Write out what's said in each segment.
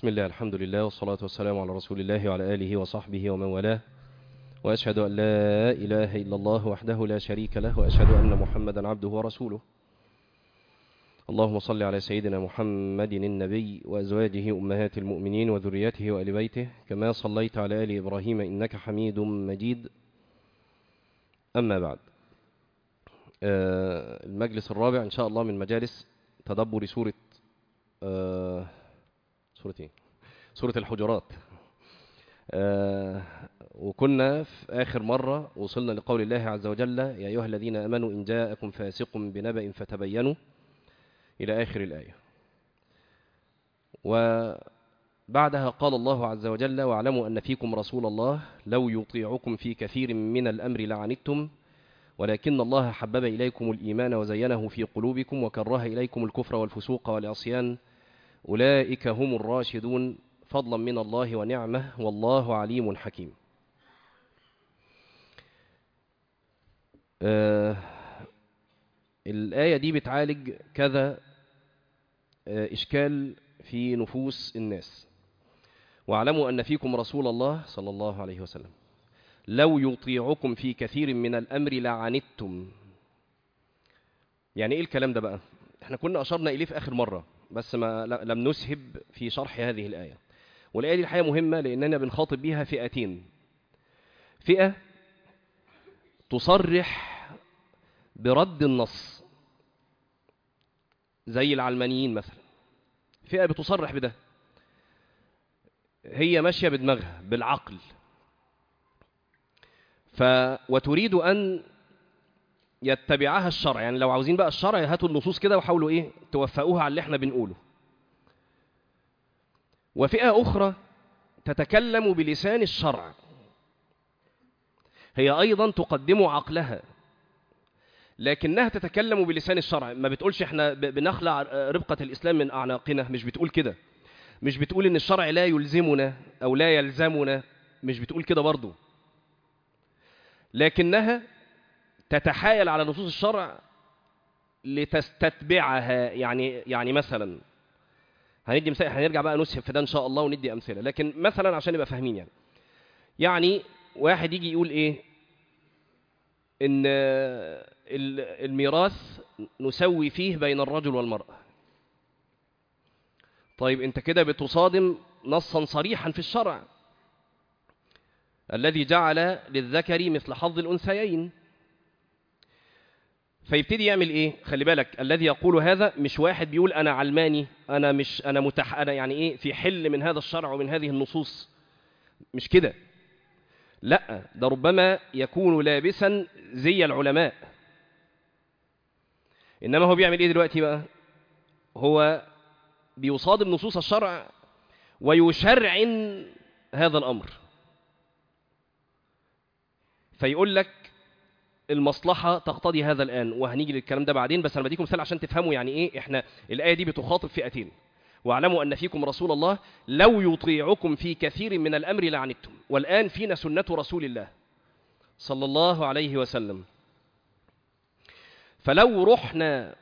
بسم الله الحمد لله والصلاة والسلام على رسول الله وعلى آله وصحبه ومن والاه وأشهد أن لا إله إلا الله وحده لا شريك له وأشهد أن محمدا عبده ورسوله اللهم صل على سيدنا محمد النبي وأزواجه أمهات المؤمنين وذريته وآل بيته كما صليت على آل إبراهيم إنك حميد مجيد أما بعد آه، المجلس الرابع إن شاء الله من مجالس تدبر سورة آه، سورة إيه؟ سورة الحجرات آه، وكنا في آخر مرة وصلنا لقول الله عز وجل يا أيها الذين أمنوا إن جاءكم فاسق بنبأ فتبينوا إلى آخر الآية وبعدها قال الله عز وجل واعلموا أن فيكم رسول الله لو يطيعكم في كثير من الأمر لعنتم ولكن الله حبب إليكم الإيمان وزينه في قلوبكم وكره إليكم الكفر والفسوق والعصيان أولئك هم الراشدون فضلا من الله ونعمه والله عليم حكيم آه الآية دي بتعالج كذا آه إشكال في نفوس الناس واعلموا أن فيكم رسول الله صلى الله عليه وسلم لو يطيعكم في كثير من الأمر لعنتم يعني إيه الكلام ده بقى احنا كنا أشرنا إليه في آخر مرة بس ما لم نسهب في شرح هذه الآية والآية دي الحقيقة مهمة لأننا بنخاطب بيها فئتين فئة تصرح برد النص زي العلمانيين مثلا فئة بتصرح بده هي ماشية بدماغها بالعقل ف وتريد أن يتبعها الشرع يعني لو عاوزين بقى الشرع هاتوا النصوص كده وحاولوا ايه توفقوها على اللي احنا بنقوله وفئة أخرى تتكلم بلسان الشرع هي أيضا تقدم عقلها لكنها تتكلم بلسان الشرع ما بتقولش احنا بنخلع ربقة الإسلام من أعناقنا مش بتقول كده مش بتقول ان الشرع لا يلزمنا أو لا يلزمنا مش بتقول كده برضو لكنها تتحايل على نصوص الشرع لتستتبعها يعني يعني مثلا هندي مثال هنرجع بقى نسهب في ده ان شاء الله وندي امثله لكن مثلا عشان نبقى فاهمين يعني يعني واحد يجي يقول ايه ان الميراث نسوي فيه بين الرجل والمراه طيب انت كده بتصادم نصا صريحا في الشرع الذي جعل للذكر مثل حظ الانثيين فيبتدي يعمل ايه خلي بالك الذي يقول هذا مش واحد بيقول انا علماني انا مش انا متح انا يعني ايه في حل من هذا الشرع ومن هذه النصوص مش كده لا ده ربما يكون لابسا زي العلماء انما هو بيعمل ايه دلوقتي بقى هو بيصادم نصوص الشرع ويشرعن هذا الامر فيقول لك المصلحة تقتضي هذا الآن وهنيجي للكلام ده بعدين بس أنا بديكم مثال عشان تفهموا يعني إيه إحنا الآية دي بتخاطب فئتين واعلموا أن فيكم رسول الله لو يطيعكم في كثير من الأمر لعنتم والآن فينا سنة رسول الله صلى الله عليه وسلم فلو رحنا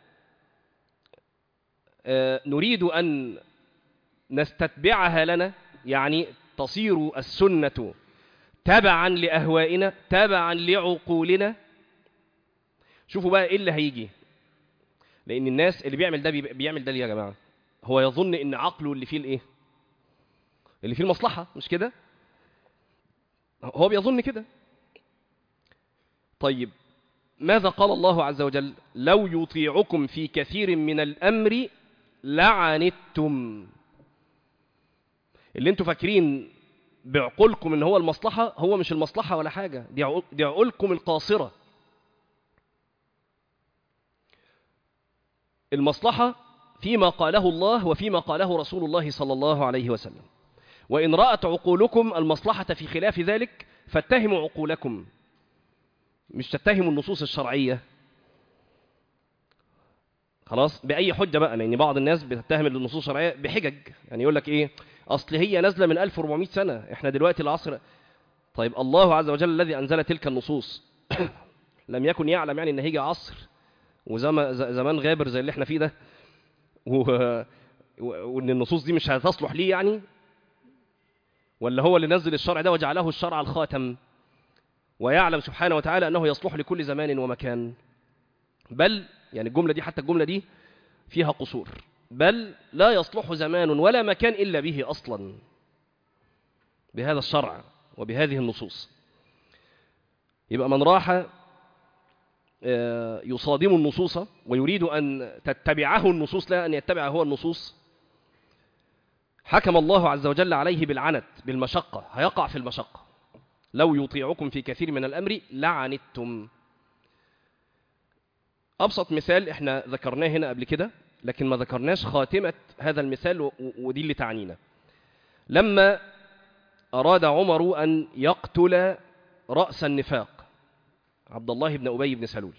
آه نريد أن نستتبعها لنا يعني تصير السنة تبعا لأهوائنا تبعا لعقولنا شوفوا بقى ايه اللي هيجي لان الناس اللي بيعمل ده بيعمل ده ليه يا جماعه هو يظن ان عقله اللي فيه الايه اللي فيه المصلحه مش كده هو بيظن كده طيب ماذا قال الله عز وجل لو يطيعكم في كثير من الامر لعنتم اللي انتوا فاكرين بعقولكم ان هو المصلحه هو مش المصلحه ولا حاجه دي دي عقولكم القاصره المصلحة فيما قاله الله وفيما قاله رسول الله صلى الله عليه وسلم وإن رأت عقولكم المصلحة في خلاف ذلك فاتهموا عقولكم مش تتهموا النصوص الشرعية خلاص بأي حجة بقى لأن بعض الناس بتتهم النصوص الشرعية بحجج يعني يقول لك إيه أصل هي نازلة من 1400 سنة إحنا دلوقتي العصر طيب الله عز وجل الذي أنزل تلك النصوص لم يكن يعلم يعني إن هيجي عصر وزمان غابر زي اللي احنا فيه ده و و- وان النصوص دي مش هتصلح ليه يعني ولا هو اللي نزل الشرع ده وجعله الشرع الخاتم ويعلم سبحانه وتعالى انه يصلح لكل زمان ومكان بل يعني الجمله دي حتى الجمله دي فيها قصور بل لا يصلح زمان ولا مكان الا به اصلا بهذا الشرع وبهذه النصوص يبقى من راح آه، يصادم النصوص ويريد أن تتبعه النصوص لا أن يتبع هو النصوص حكم الله عز وجل عليه بالعنت بالمشقة هيقع في المشقة لو يطيعكم في كثير من الأمر لعنتم أبسط مثال احنا ذكرناه هنا قبل كده لكن ما ذكرناش خاتمة هذا المثال و- و- ودي اللي تعنينا لما أراد عمر أن يقتل رأس النفاق عبد الله بن أبي بن سلول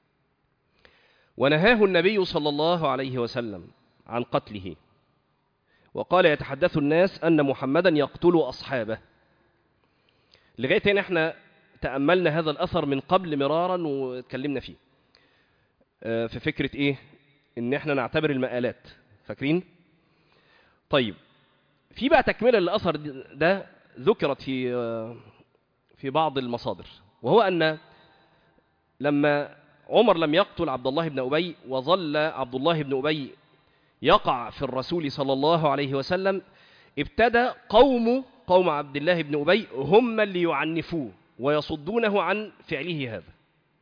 ونهاه النبي صلى الله عليه وسلم عن قتله وقال يتحدث الناس أن محمدا يقتل أصحابه لغاية هنا احنا تأملنا هذا الأثر من قبل مرارا واتكلمنا فيه آه، في فكرة إيه إن احنا نعتبر المآلات فاكرين طيب في بقى تكملة للأثر ده ذكرت في آه، في بعض المصادر وهو أن لما عمر لم يقتل عبد الله بن أبي وظل عبد الله بن أبي يقع في الرسول صلى الله عليه وسلم ابتدى قوم قوم عبد الله بن أبي هم اللي يعنفوه ويصدونه عن فعله هذا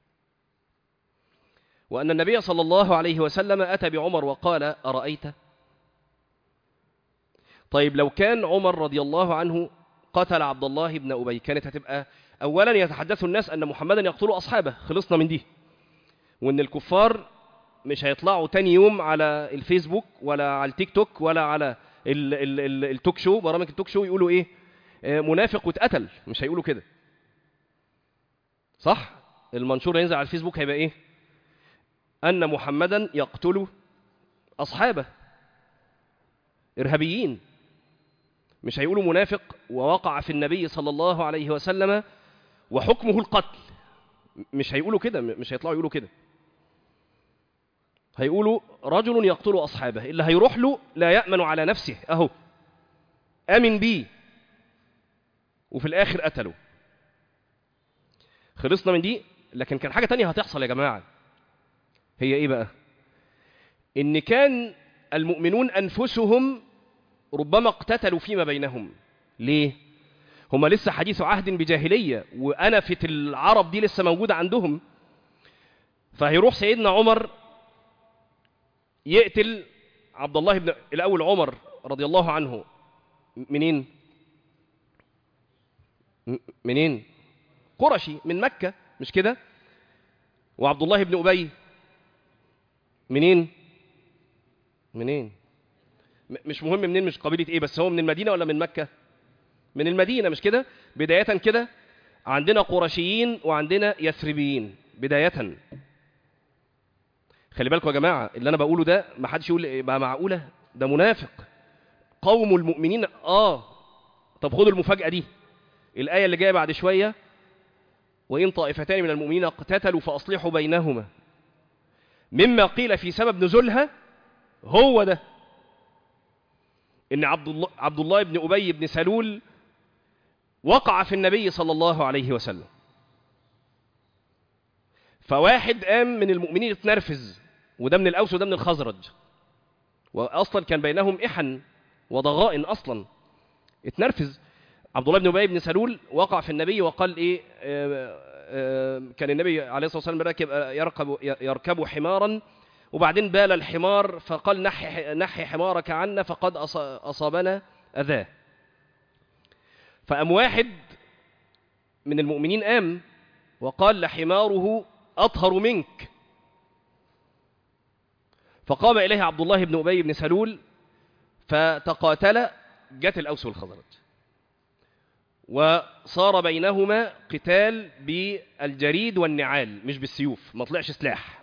وأن النبي صلى الله عليه وسلم أتى بعمر وقال أرأيت طيب لو كان عمر رضي الله عنه قتل عبد الله بن أبي كانت هتبقى أولا يتحدث الناس أن محمدا يقتل أصحابه خلصنا من دي وأن الكفار مش هيطلعوا تاني يوم على الفيسبوك ولا على التيك توك ولا على ال ال ال التوك شو برامج التوك شو يقولوا ايه آه، منافق واتقتل مش هيقولوا كده صح المنشور ينزل على الفيسبوك هيبقى ايه ان محمدا يقتل اصحابه ارهابيين مش هيقولوا منافق ووقع في النبي صلى الله عليه وسلم وحكمه القتل مش هيقولوا كده مش هيطلعوا يقولوا كده هيقولوا رجل يقتل أصحابه اللي هيروح له لا يأمن على نفسه أهو آمن بيه وفي الآخر قتله خلصنا من دي لكن كان حاجة تانية هتحصل يا جماعة هي إيه بقى إن كان المؤمنون أنفسهم ربما اقتتلوا فيما بينهم ليه هما لسه حديث عهد بجاهلية وأنفة العرب دي لسه موجودة عندهم فهيروح سيدنا عمر يقتل عبد الله بن الأول عمر رضي الله عنه منين م- منين قرشي من مكة مش كده وعبد الله بن أبي منين منين م- مش مهم منين مش قبيلة ايه بس هو من المدينة ولا من مكة من المدينة مش كده بداية كده عندنا قرشيين وعندنا يثربيين بداية خلي بالكم يا جماعة اللي أنا بقوله ده ما حدش يقول إيه بقى معقولة ده منافق قوم المؤمنين آه طب خدوا المفاجأة دي الآية اللي جاية بعد شوية وإن طائفتان من المؤمنين اقتتلوا فأصلحوا بينهما مما قيل في سبب نزولها هو ده إن عبد الله, عبد الله بن أبي بن سلول وقع في النبي صلى الله عليه وسلم فواحد قام من المؤمنين اتنرفز وده من الأوس وده من الخزرج وأصلا كان بينهم إحن وضغائن أصلا اتنرفز عبد الله بن أبي بن سلول وقع في النبي وقال إيه آه، آه، كان النبي عليه الصلاة والسلام راكب يركب يركب حمارا وبعدين بال الحمار فقال نحي نحي حمارك عنا فقد أص- أصابنا أذاه فأم واحد من المؤمنين قام وقال لحماره أطهر منك فقام إليه عبد الله بن أبي بن سلول فتقاتل جت الأوس والخزرج وصار بينهما قتال بالجريد والنعال مش بالسيوف ما طلعش سلاح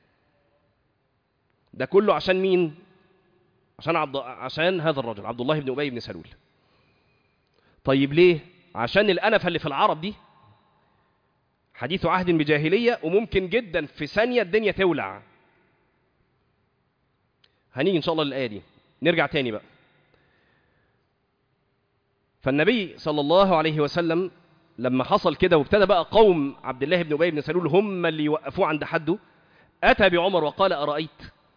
ده كله عشان مين عشان عبد عشان هذا الرجل عبد الله بن أبي بن سلول طيب ليه عشان الأنفة اللي في العرب دي حديث عهد بجاهلية وممكن جدا في ثانية الدنيا تولع هنيجي إن شاء الله للآية دي نرجع تاني بقى فالنبي صلى الله عليه وسلم لما حصل كده وابتدى بقى قوم عبد الله بن ابي بن سلول هم اللي يوقفوه عند حده اتى بعمر وقال ارايت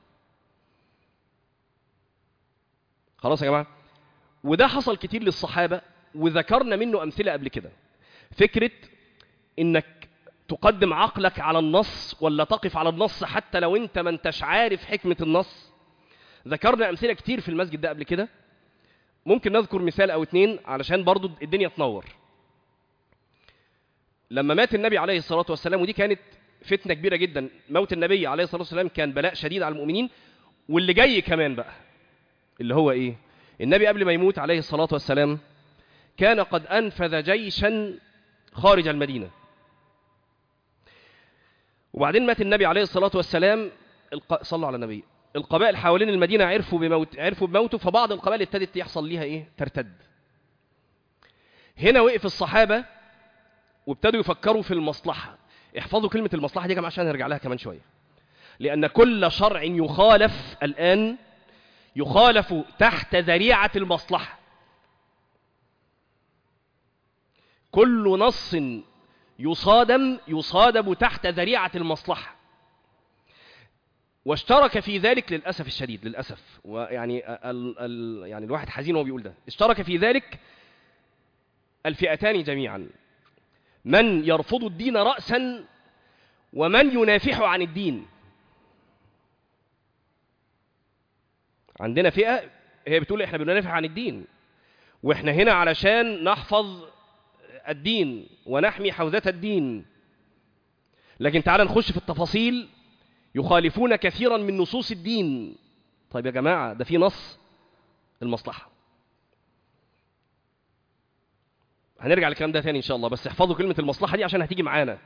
خلاص يا جماعه وده حصل كتير للصحابه وذكرنا منه امثله قبل كده فكره انك تقدم عقلك على النص ولا تقف على النص حتى لو انت ما انتش عارف حكمه النص ذكرنا امثله كتير في المسجد ده قبل كده ممكن نذكر مثال او اتنين علشان برضو الدنيا تنور لما مات النبي عليه الصلاه والسلام ودي كانت فتنه كبيره جدا موت النبي عليه الصلاه والسلام كان بلاء شديد على المؤمنين واللي جاي كمان بقى اللي هو ايه النبي قبل ما يموت عليه الصلاه والسلام كان قد انفذ جيشا خارج المدينه وبعدين مات النبي عليه الصلاه والسلام الق... صلوا على النبي القبائل حوالين المدينه عرفوا بموت عرفوا بموته فبعض القبائل ابتدت يحصل ليها ايه ترتد هنا وقف الصحابه وابتدوا يفكروا في المصلحه احفظوا كلمه المصلحه دي يا جماعه عشان نرجع لها كمان شويه لان كل شرع يخالف الان يخالف تحت ذريعه المصلحه كل نص يصادم يصادم تحت ذريعه المصلحه واشترك في ذلك للاسف الشديد للاسف ويعني ال ال يعني الواحد حزين وهو بيقول ده اشترك في ذلك الفئتان جميعا من يرفض الدين راسا ومن ينافح عن الدين عندنا فئه هي بتقول احنا بننافح عن الدين واحنا هنا علشان نحفظ الدين ونحمي حوزه الدين لكن تعال نخش في التفاصيل يخالفون كثيرا من نصوص الدين طيب يا جماعة ده في نص المصلحة هنرجع للكلام ده تاني إن شاء الله بس احفظوا كلمة المصلحة دي عشان هتيجي معانا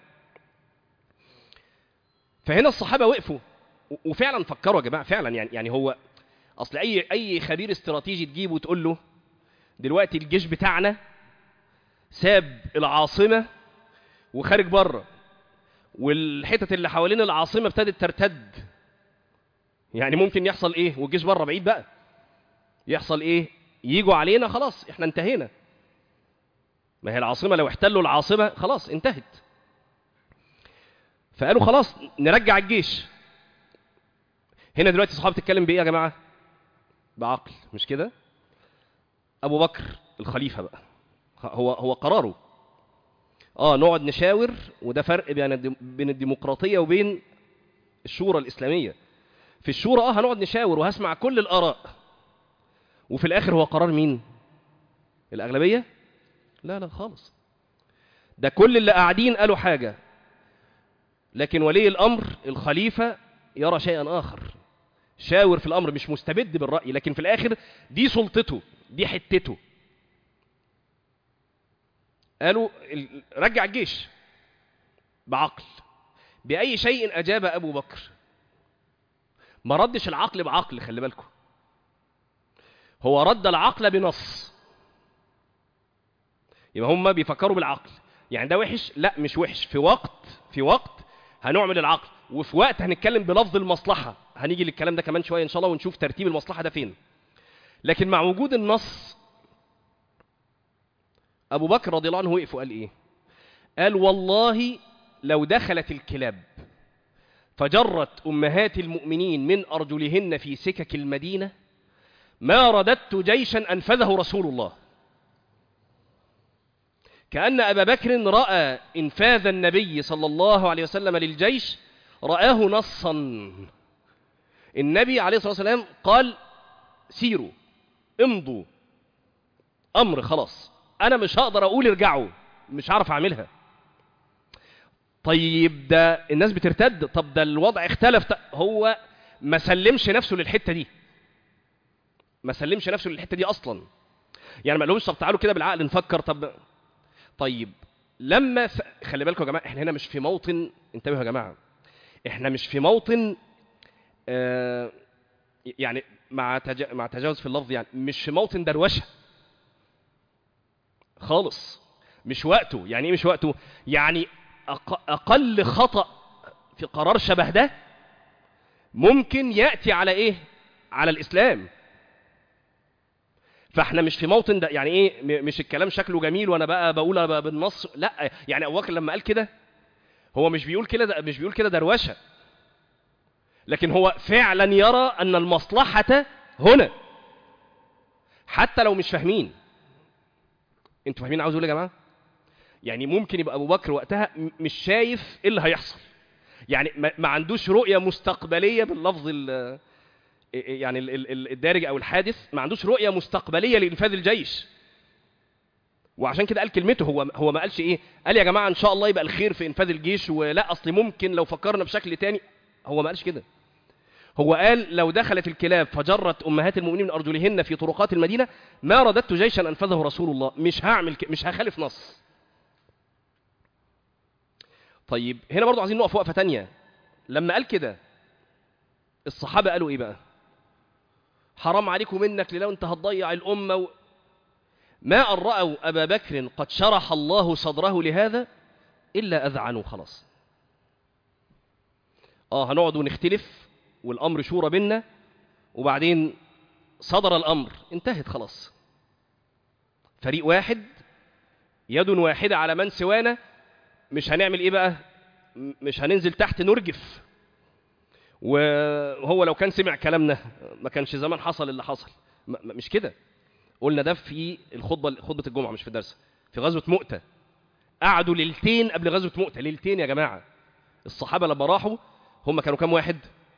فهنا الصحابة وقفوا وفعلا فكروا يا جماعة فعلا يعني يعني هو أصل أي أي خبير استراتيجي تجيبه وتقول له دلوقتي الجيش بتاعنا ساب العاصمة وخارج بره والحتت اللي حوالين العاصمه ابتدت ترتد يعني ممكن يحصل ايه والجيش بره بعيد بقى يحصل ايه يجوا علينا خلاص احنا انتهينا ما هي العاصمه لو احتلوا العاصمه خلاص انتهت فقالوا خلاص نرجع الجيش هنا دلوقتي الصحابه بتتكلم بايه يا جماعه بعقل مش كده ابو بكر الخليفه بقى هو هو قراره اه نقعد نشاور وده فرق بين بين الديمقراطيه وبين الشورى الاسلاميه في الشورى اه هنقعد نشاور وهسمع كل الاراء وفي الاخر هو قرار مين الاغلبيه لا لا خالص ده كل اللي قاعدين قالوا حاجه لكن ولي الامر الخليفه يرى شيئا اخر شاور في الامر مش مستبد بالراي لكن في الاخر دي سلطته دي حتته قالوا رجع الجيش بعقل بأي شيء أجاب أبو بكر ما ردش العقل بعقل خلي بالكم هو رد العقل بنص يبقى هم بيفكروا بالعقل يعني ده وحش لا مش وحش في وقت في وقت هنعمل العقل وفي وقت هنتكلم بلفظ المصلحة هنيجي للكلام ده كمان شوية إن شاء الله ونشوف ترتيب المصلحة ده فين لكن مع وجود النص أبو بكر رضي الله عنه وقف وقال إيه؟ قال والله لو دخلت الكلاب فجرت أمهات المؤمنين من أرجلهن في سكك المدينة ما رددت جيشا أنفذه رسول الله كأن أبا بكر رأى إنفاذ النبي صلى الله عليه وسلم للجيش رآه نصا النبي عليه الصلاة والسلام قال سيروا امضوا أمر خلاص انا مش هقدر اقول ارجعوا مش هعرف اعملها طيب ده الناس بترتد طب ده الوضع اختلف هو ما سلمش نفسه للحته دي ما سلمش نفسه للحته دي اصلا يعني ما قالهمش طب تعالوا كده بالعقل نفكر طب طيب لما س... خلي بالكم يا جماعه احنا هنا مش في موطن انتبهوا يا جماعه احنا مش في موطن آه يعني مع تج... مع تجاوز في اللفظ يعني مش في موطن دروشه خالص مش وقته يعني ايه مش وقته يعني أق... اقل خطا في قرار شبه ده ممكن ياتي على ايه على الاسلام فاحنا مش في موطن ده يعني ايه م- مش الكلام شكله جميل وانا بقى بقول بقى بالنص لا يعني ابو بكر لما قال كده هو مش بيقول كده ده- مش بيقول كده دروشه لكن هو فعلا يرى ان المصلحه هنا حتى لو مش فاهمين انتوا فاهمين عاوز اقول إيه يا جماعه يعني ممكن يبقى ابو بكر وقتها م- مش شايف ايه اللي هيحصل يعني ما ما عندوش رؤيه مستقبليه باللفظ ال يعني ال- ال- ال- الدارج او الحادث ما عندوش رؤيه مستقبليه لانفاذ الجيش وعشان كده قال كلمته هو هو ما قالش ايه قال يا جماعه ان شاء الله يبقى الخير في انفاذ الجيش ولا اصل ممكن لو فكرنا بشكل تاني هو ما قالش كده هو قال لو دخلت الكلاب فجرت امهات المؤمنين من ارجلهن في طرقات المدينه ما رددت جيشا انفذه رسول الله مش هعمل ك... مش هخالف نص طيب هنا برضو عايزين نقف وقفه تانية لما قال كده الصحابه قالوا ايه بقى حرام عليكم منك لو انت هتضيع الامه و... ما ان راوا ابا بكر قد شرح الله صدره لهذا الا اذعنوا خلاص اه هنقعد ونختلف والامر شورى بينا وبعدين صدر الامر انتهت خلاص فريق واحد يد واحده على من سوانا مش هنعمل ايه بقى م- مش هننزل تحت نرجف وهو لو كان سمع كلامنا ما كانش زمان حصل اللي حصل م- م- مش كده قلنا ده في الخطبه خطبه الجمعه مش في الدرس في غزوه مؤته قعدوا ليلتين قبل غزوه مؤته ليلتين يا جماعه الصحابه لما راحوا هم كانوا كام واحد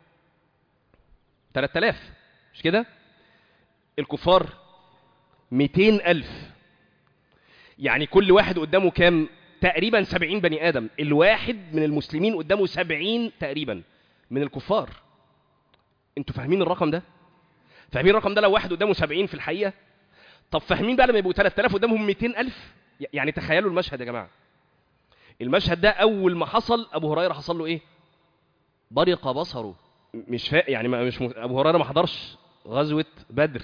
3000 مش كده الكفار 200000 يعني كل واحد قدامه كام تقريبا 70 بني ادم الواحد من المسلمين قدامه 70 تقريبا من الكفار انتوا فاهمين الرقم ده فاهمين الرقم ده لو واحد قدامه 70 في الحقيقه طب فاهمين بقى لما يبقوا 3000 قدامهم 200000 يعني تخيلوا المشهد يا جماعه المشهد ده اول ما حصل ابو هريره حصل له ايه برق بصره م- مش فا... يعني ما مش م... ابو هريره ما حضرش غزوه بدر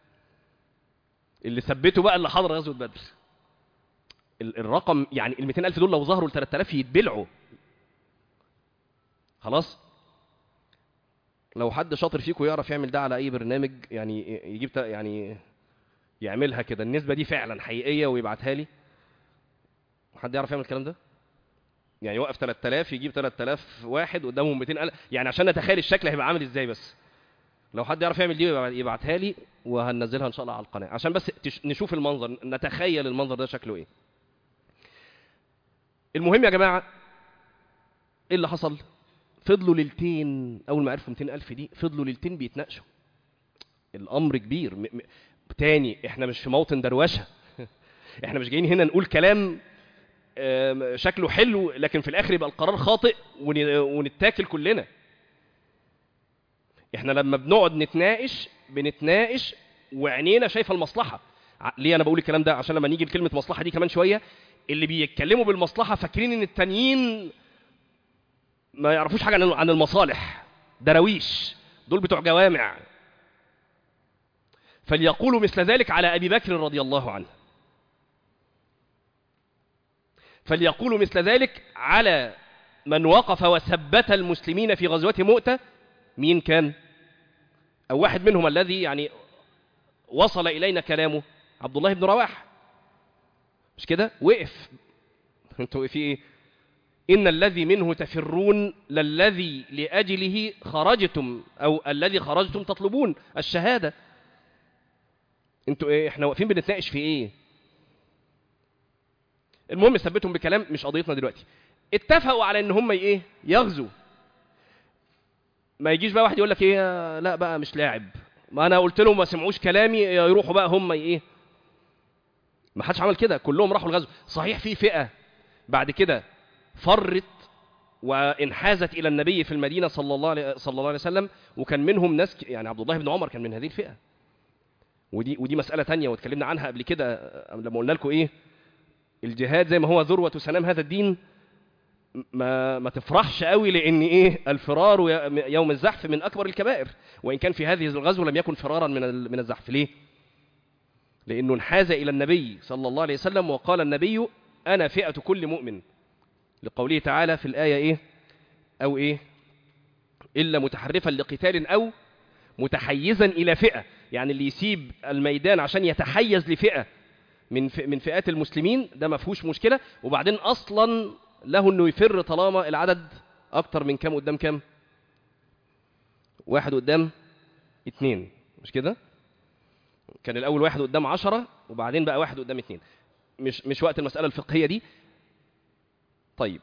اللي ثبته بقى اللي حضر غزوه بدر ال- الرقم يعني ال 200000 دول لو ظهروا ل 3000 يتبلعوا خلاص لو حد شاطر فيكم يعرف يعمل ده على اي برنامج يعني يجيب ت- يعني يعملها كده النسبه دي فعلا حقيقيه ويبعتها لي حد يعرف يعمل الكلام ده يعني يوقف 3000 يجيب 3000 واحد قدامهم 200000 يعني عشان نتخيل الشكل هيبقى عامل ازاي بس لو حد يعرف يعمل دي يبقى- يبعتها لي وهننزلها ان شاء الله على القناه عشان بس تش- نشوف المنظر نتخيل المنظر ده شكله ايه المهم يا جماعه ايه اللي حصل فضلوا ليلتين اول ما عرفوا 200000 دي فضلوا ليلتين بيتناقشوا الامر كبير م... م... تاني احنا مش في موطن دروشه احنا مش جايين هنا نقول كلام آم، شكله حلو لكن في الاخر يبقى القرار خاطئ ون... ونتاكل كلنا احنا لما بنقعد نتناقش بنتناقش وعينينا شايفه المصلحه ع- ليه انا بقول الكلام ده عشان لما نيجي لكلمه مصلحه دي كمان شويه اللي بيتكلموا بالمصلحه فاكرين ان التانيين ما يعرفوش حاجه عن عن المصالح دراويش دول بتوع جوامع فليقولوا مثل ذلك على ابي بكر رضي الله عنه فليقولوا مثل ذلك على من وقف وثبت المسلمين في غزوة مؤتة مين كان أو واحد منهم الذي يعني وصل إلينا كلامه عبد الله بن رواح مش كده وقف انتوا في ايه إن الذي منه تفرون للذي لأجله خرجتم أو الذي خرجتم تطلبون الشهادة انتوا ايه احنا واقفين بنتناقش في ايه المهم ثبتهم بكلام مش قضيتنا دلوقتي اتفقوا على ان هم ايه يغزوا ما يجيش بقى واحد يقول لك ايه لا بقى مش لاعب ما انا قلت لهم ما سمعوش كلامي يروحوا بقى هم ايه ما حدش عمل كده كلهم راحوا الغزو صحيح في فئه بعد كده فرت وانحازت الى النبي في المدينه صلى الله عليه صلى الله عليه وسلم وكان منهم ناس ك- يعني عبد الله بن عمر كان من هذه الفئه ودي ودي مساله تانية واتكلمنا عنها قبل كده أه، لما قلنا لكم ايه الجهاد زي ما هو ذروه سنام هذا الدين ما ما تفرحش قوي لان ايه الفرار ي- يوم الزحف من اكبر الكبائر وان كان في هذه الغزوه لم يكن فرارا من ال- من الزحف ليه لانه انحاز الى النبي صلى الله عليه وسلم وقال النبي انا فئه كل مؤمن لقوله تعالى في الايه ايه او ايه الا متحرفا لقتال او متحيزا الى فئه يعني اللي يسيب الميدان عشان يتحيز لفئه من ف- من فئات المسلمين ده ما فيهوش مشكله وبعدين اصلا له انه يفر طالما العدد اكتر من كام قدام كام واحد قدام اتنين مش كده كان الاول واحد قدام عشرة وبعدين بقى واحد قدام اتنين مش مش وقت المساله الفقهيه دي طيب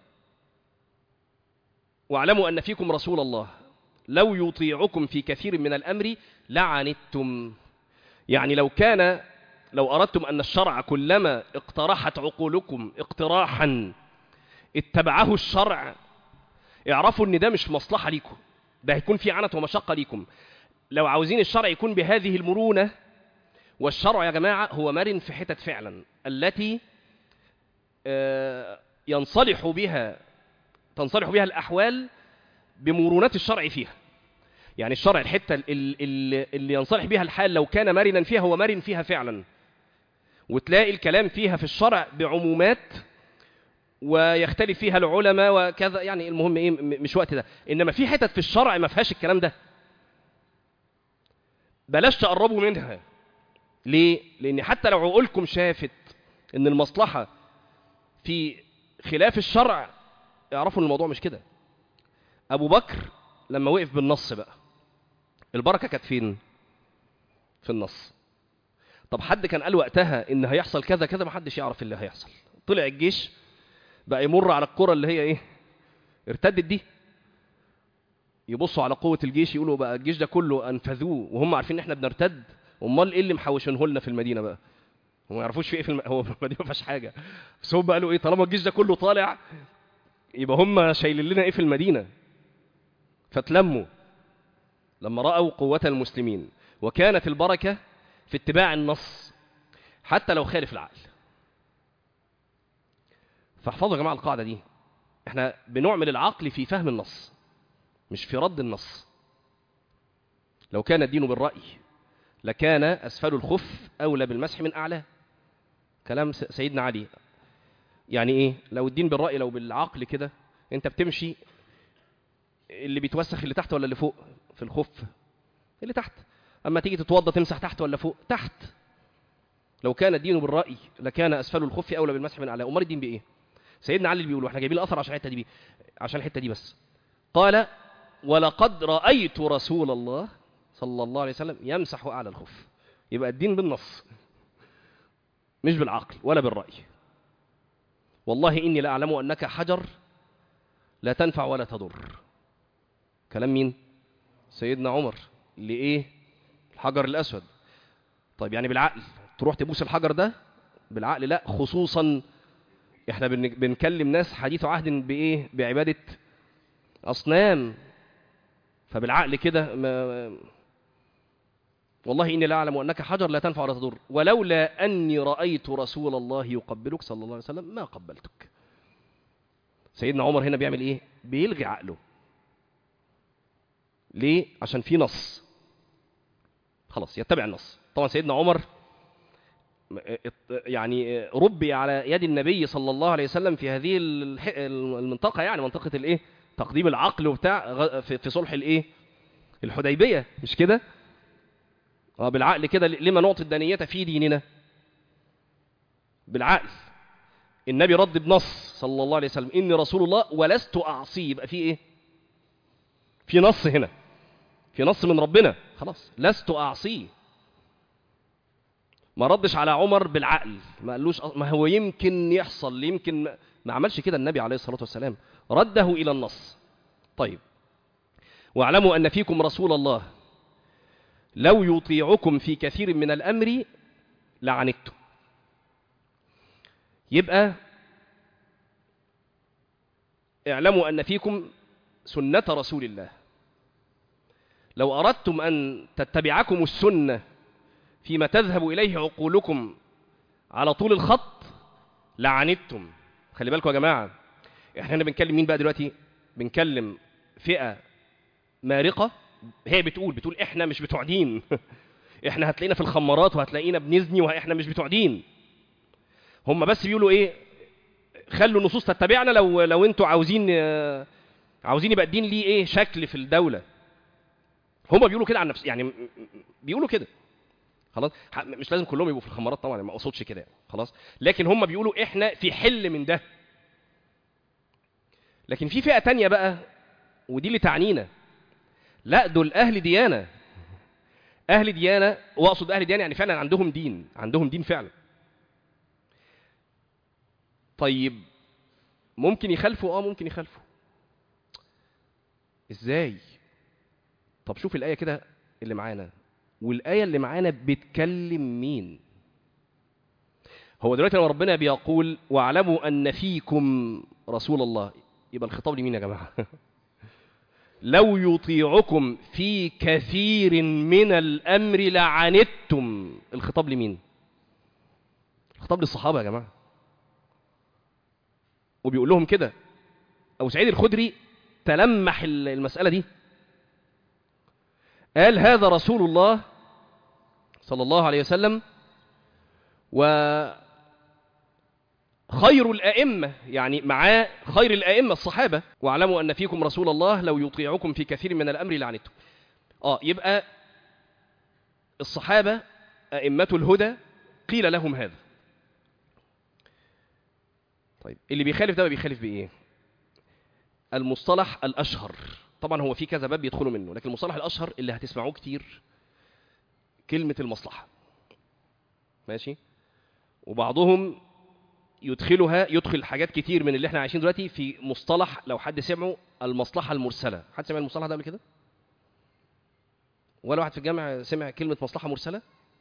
واعلموا ان فيكم رسول الله لو يطيعكم في كثير من الامر لعنتم يعني لو كان لو اردتم ان الشرع كلما اقترحت عقولكم اقتراحا اتبعه الشرع اعرفوا ان ده مش مصلحه ليكم ده هيكون في عنت ومشقه ليكم لو عاوزين الشرع يكون بهذه المرونه والشرع يا جماعه هو مرن في حتت فعلا التي آه، ينصلح بها تنصلح بها الاحوال بمرونات الشرع فيها يعني الشرع الحته ال- ال- اللي ينصلح بها الحال لو كان مرنا فيها هو مرن فيها فعلا وتلاقي الكلام فيها في الشرع بعمومات ويختلف فيها العلماء وكذا يعني المهم ايه م- مش وقت ده انما في حتت في الشرع ما فيهاش الكلام ده بلاش تقربوا منها ليه لان حتى لو عقولكم شافت ان المصلحه في خلاف الشرع اعرفوا ان الموضوع مش كده ابو بكر لما وقف بالنص بقى البركه كانت فين في النص طب حد كان قال وقتها ان هيحصل كذا كذا ما حدش يعرف اللي هيحصل طلع الجيش بقى يمر على القرى اللي هي ايه ارتدت دي يبصوا على قوه الجيش يقولوا بقى الجيش ده كله انفذوه وهم عارفين ان احنا بنرتد امال ايه اللي محوشينه لنا في المدينه بقى هم ما يعرفوش في ايه في الم... هو في المدينه ما فيهاش حاجه بس هم قالوا ايه طالما الجيش ده كله طالع يبقى هم شايلين لنا ايه في المدينه فتلموا لما راوا قوه المسلمين وكانت البركه في اتباع النص حتى لو خالف العقل فاحفظوا يا جماعه القاعده دي احنا بنعمل العقل في فهم النص مش في رد النص لو كان الدين بالراي لكان اسفل الخف اولى بالمسح من اعلاه كلام س- سيدنا علي يعني ايه لو الدين بالراي لو بالعقل كده انت بتمشي اللي بيتوسخ اللي تحت ولا اللي فوق في الخف اللي تحت اما تيجي تتوضى تمسح تحت ولا فوق تحت لو كان الدين بالراي لكان اسفل الخف اولى بالمسح من اعلاه امال الدين بايه سيدنا علي اللي بيقول احنا جايبين الاثر عشان الحته دي بي. عشان الحته دي بس قال ولقد رايت رسول الله صلى الله عليه وسلم يمسح اعلى الخف يبقى الدين بالنص مش بالعقل ولا بالراي والله اني لاعلم انك حجر لا تنفع ولا تضر كلام مين سيدنا عمر لايه الحجر الاسود طيب يعني بالعقل تروح تبوس الحجر ده بالعقل لا خصوصا احنا بن- بنكلم ناس حديث عهد بايه بعباده اصنام فبالعقل كده ما والله اني لا اعلم انك حجر لا تنفع ولا تضر ولولا اني رايت رسول الله يقبلك صلى الله عليه وسلم ما قبلتك سيدنا عمر هنا بيعمل ايه بيلغي عقله ليه عشان في نص خلاص يتبع النص طبعا سيدنا عمر م- ات- يعني ربي على يد النبي صلى الله عليه وسلم في هذه الح- المنطقه يعني منطقه الايه تقديم العقل وبتاع غ- في في صلح الايه الحديبيه مش كده اه بالعقل كده لما نعطي الدنية في ديننا بالعقل النبي رد بنص صلى الله عليه وسلم إني رسول الله ولست أعصي يبقى في إيه في نص هنا في نص من ربنا خلاص لست أعصيه ما ردش على عمر بالعقل ما قالوش ما هو يمكن يحصل يمكن ما, ما عملش كده النبي عليه الصلاة والسلام رده إلى النص طيب واعلموا أن فيكم رسول الله لو يطيعكم في كثير من الأمر لعنتم يبقى اعلموا أن فيكم سنة رسول الله لو أردتم أن تتبعكم السنة فيما تذهب إليه عقولكم على طول الخط لعنتم خلي بالكم يا جماعة احنا هنا بنكلم مين بقى دلوقتي بنكلم فئة مارقة هي بتقول بتقول احنا مش بتوع دين احنا هتلاقينا في الخمارات وهتلاقينا بنزني واحنا مش بتوع دين هم بس بيقولوا ايه خلوا النصوص تتبعنا لو لو انتوا عاوزين آه، عاوزين يبقى الدين ليه ايه شكل في الدولة هم بيقولوا كده عن نفس يعني م- م- بيقولوا كده خلاص ح- مش لازم كلهم يبقوا في الخمارات طبعا ما اقصدش كده يعني. خلاص لكن هم بيقولوا احنا في حل من ده لكن في فئه تانية بقى ودي اللي تعنينا لا دول اهل ديانه اهل ديانه واقصد اهل ديانه يعني فعلا عندهم دين عندهم دين فعلا طيب ممكن يخالفوا اه ممكن يخالفوا ازاي طب شوف الايه كده اللي معانا والايه اللي معانا بتكلم مين هو دلوقتي لما ربنا بيقول واعلموا ان فيكم رسول الله يبقى الخطاب لمين يا جماعه لو يطيعكم في كثير من الامر لعنتم الخطاب لمين الخطاب للصحابه يا جماعه وبيقول لهم كده ابو سعيد الخدري تلمح ال- المساله دي قال هذا رسول الله صلى الله عليه وسلم و خير الأئمة يعني معاه خير الأئمة الصحابة واعلموا أن فيكم رسول الله لو يطيعكم في كثير من الأمر لعنتم آه يبقى الصحابة أئمة الهدى قيل لهم هذا طيب اللي بيخالف ده بقى بيخالف بإيه المصطلح الأشهر طبعا هو في كذا باب بيدخلوا منه لكن المصطلح الأشهر اللي هتسمعوه كتير كلمة المصلحة ماشي وبعضهم يدخلها يدخل حاجات كتير من اللي احنا عايشين دلوقتي في مصطلح لو حد سمعه المصلحة المرسلة حد سمع المصطلح ده قبل كده ولا واحد في الجامع سمع كلمة مصلحة مرسلة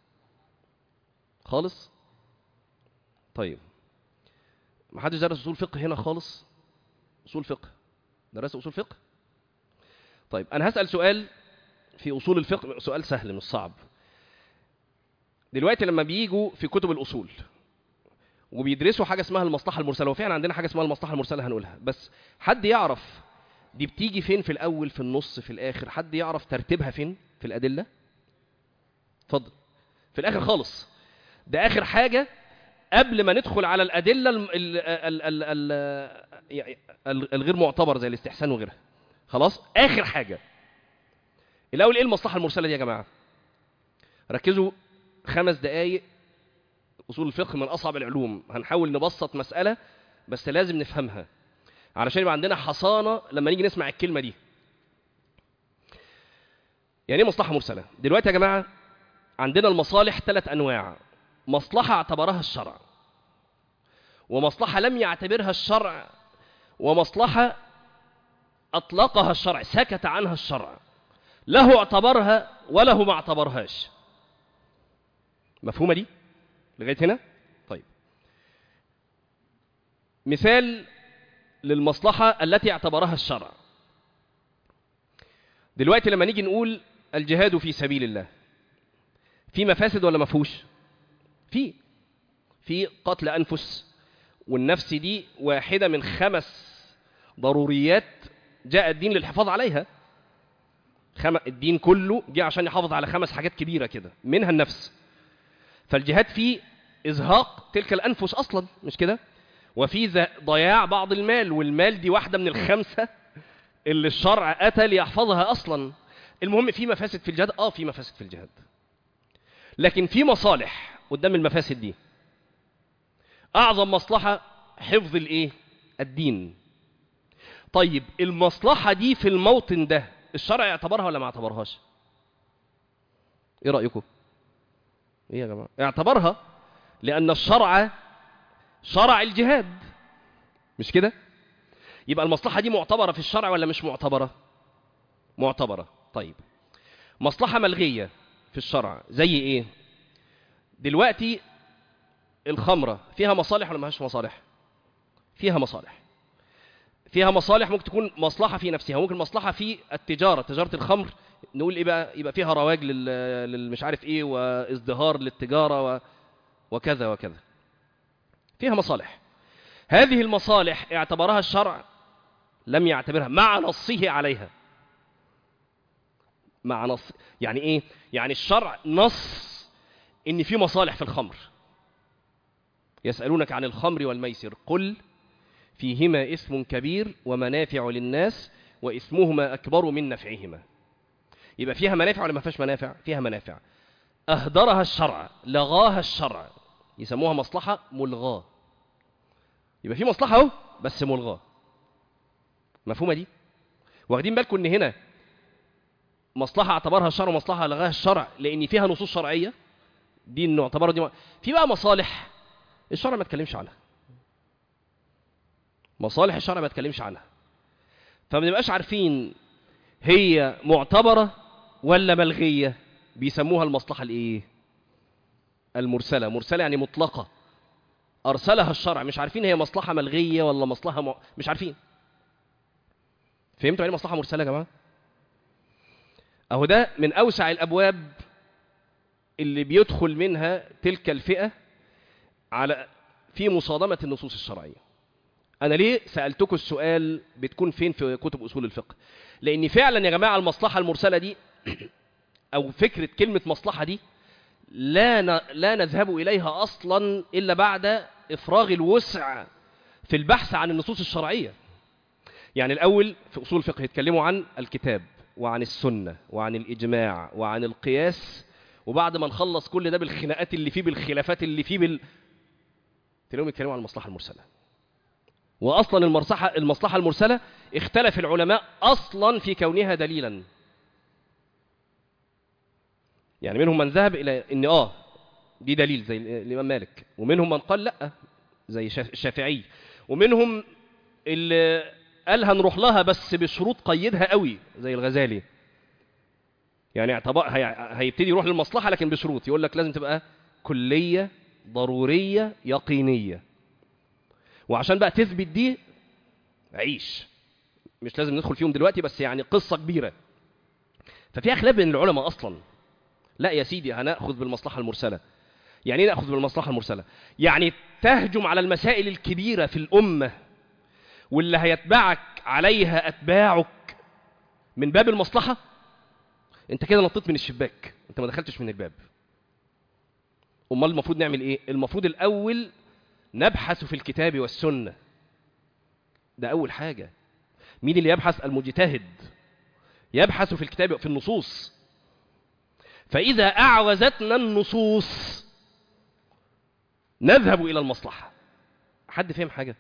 خالص طيب ما حدش درس اصول فقه هنا خالص اصول فقه درس اصول فقه طيب انا هسأل سؤال في اصول الفقه سؤال سهل مش صعب دلوقتي لما بيجوا في كتب الاصول وبيدرسوا حاجه اسمها المصلحه المرسله وفعلا عندنا حاجه اسمها المصلحه المرسله هنقولها بس حد يعرف دي بتيجي فين في الاول في النص في الاخر حد يعرف ترتيبها فين في الادله اتفضل في الاخر خالص ده اخر حاجه قبل ما ندخل على الادله الم- ال- ال- ال- ال- يعني ال- الغير معتبر زي الاستحسان وغيرها خلاص اخر حاجه الاول ايه المصلحه المرسله دي يا جماعه ركزوا خمس دقائق اصول الفقه من اصعب العلوم هنحاول نبسط مساله بس لازم نفهمها علشان يبقى عندنا حصانه لما نيجي نسمع الكلمه دي يعني ايه مصلحه مرسله دلوقتي يا جماعه عندنا المصالح ثلاث انواع مصلحه اعتبرها الشرع ومصلحه لم يعتبرها الشرع ومصلحه اطلقها الشرع سكت عنها الشرع له اعتبرها وله ما اعتبرهاش مفهومه دي لغايه هنا طيب مثال للمصلحه التي اعتبرها الشرع دلوقتي لما نيجي نقول الجهاد في سبيل الله في مفاسد ولا مفهوش في في قتل انفس والنفس دي واحده من خمس ضروريات جاء الدين للحفاظ عليها خم... الدين كله جه عشان يحافظ على خمس حاجات كبيره كده منها النفس فالجهاد فيه ازهاق تلك الانفس اصلا مش كده وفي ذ- ضياع بعض المال والمال دي واحده من الخمسه اللي الشرع اتى ليحفظها اصلا المهم في مفاسد في الجهاد اه في مفاسد في الجهاد لكن في مصالح قدام المفاسد دي اعظم مصلحه حفظ الايه الدين طيب المصلحه دي في الموطن ده الشرع يعتبرها ولا ما اعتبرهاش ايه رايكم ايه يا جماعه اعتبرها لان الشرع شرع الجهاد مش كده يبقى المصلحه دي معتبره في الشرع ولا مش معتبره معتبره طيب مصلحه ملغيه في الشرع زي ايه دلوقتي الخمره فيها مصالح ولا ماهاش مصالح فيها مصالح فيها مصالح ممكن تكون مصلحه في نفسها ممكن مصلحه في التجاره تجاره الخمر نقول ايه بقى يبقى فيها رواج لل... للمش عارف ايه وازدهار للتجاره و... وكذا وكذا فيها مصالح هذه المصالح اعتبرها الشرع لم يعتبرها مع نصه عليها مع نص يعني ايه يعني الشرع نص ان في مصالح في الخمر يسالونك عن الخمر والميسر قل فيهما اثم كبير ومنافع للناس واثمهما اكبر من نفعهما يبقى فيها منافع ولا ما فيهاش منافع فيها منافع اهدرها الشرع لغاها الشرع يسموها مصلحه ملغاه يبقى في مصلحه اهو بس ملغاه مفهومه دي واخدين بالكم ان هنا مصلحه اعتبرها الشرع ومصلحه لغاها الشرع لان فيها نصوص شرعيه دي انه اعتبرها دي م... في بقى مصالح الشرع ما اتكلمش عنها مصالح الشرع ما اتكلمش عنها فما بنبقاش عارفين هي معتبره ولا ملغيه بيسموها المصلحه الايه المرسله مرسله يعني مطلقه ارسلها الشرع مش عارفين هي مصلحه ملغيه ولا مصلحه م... مش عارفين فهمتوا يعني مصلحه مرسله يا جماعه اهو ده من اوسع الابواب اللي بيدخل منها تلك الفئه على في مصادمه النصوص الشرعيه انا ليه سالتكم السؤال بتكون فين في كتب اصول الفقه لان فعلا يا جماعه المصلحه المرسله دي او فكره كلمه مصلحه دي لا ن... لا نذهب اليها اصلا الا بعد افراغ الوسع في البحث عن النصوص الشرعيه يعني الاول في اصول الفقه يتكلموا عن الكتاب وعن السنه وعن الاجماع وعن القياس وبعد ما نخلص كل ده بالخناقات اللي فيه بالخلافات اللي فيه بال تلاقيهم يتكلموا عن المصلحه المرسله واصلا المصلحه المصلحه المرسله اختلف العلماء اصلا في كونها دليلا يعني منهم من ذهب الى ان اه دي دليل زي الامام مالك ومنهم من قال لا زي الشافعي ومنهم اللي قال هنروح لها بس بشروط قيدها قوي زي الغزالي يعني اعتبر هي... هيبتدي يروح للمصلحه لكن بشروط يقول لك لازم تبقى كليه ضروريه يقينيه وعشان بقى تثبت دي عيش مش لازم ندخل فيهم دلوقتي بس يعني قصه كبيره ففي خلاف بين العلماء اصلا لا يا سيدي هناخذ بالمصلحه المرسله يعني ايه ناخذ بالمصلحه المرسله يعني تهجم على المسائل الكبيره في الامه واللي هيتبعك عليها اتباعك من باب المصلحه انت كده نطيت من الشباك انت ما دخلتش من الباب امال المفروض نعمل ايه المفروض الاول نبحث في الكتاب والسنه ده اول حاجه مين اللي يبحث المجتهد يبحث في الكتاب في النصوص فاذا اعوزتنا النصوص نذهب الى المصلحه حد فهم حاجه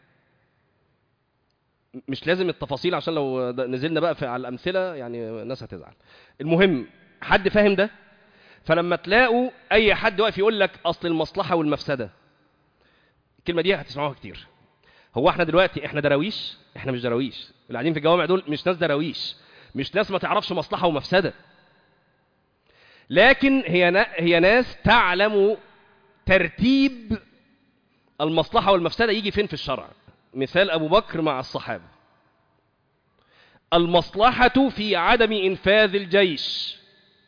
مش لازم التفاصيل عشان لو نزلنا بقى في على الامثله يعني الناس هتزعل المهم حد فاهم ده فلما تلاقوا اي حد واقف يقول لك اصل المصلحه والمفسده الكلمه دي هتسمعوها كتير هو احنا دلوقتي احنا دراويش احنا مش دراويش اللي قاعدين في الجوامع دول مش ناس دراويش مش ناس ما تعرفش مصلحه ومفسده لكن هي نا هي ناس تعلم ترتيب المصلحه والمفسده يجي فين في الشرع مثال ابو بكر مع الصحابه المصلحه في عدم انفاذ الجيش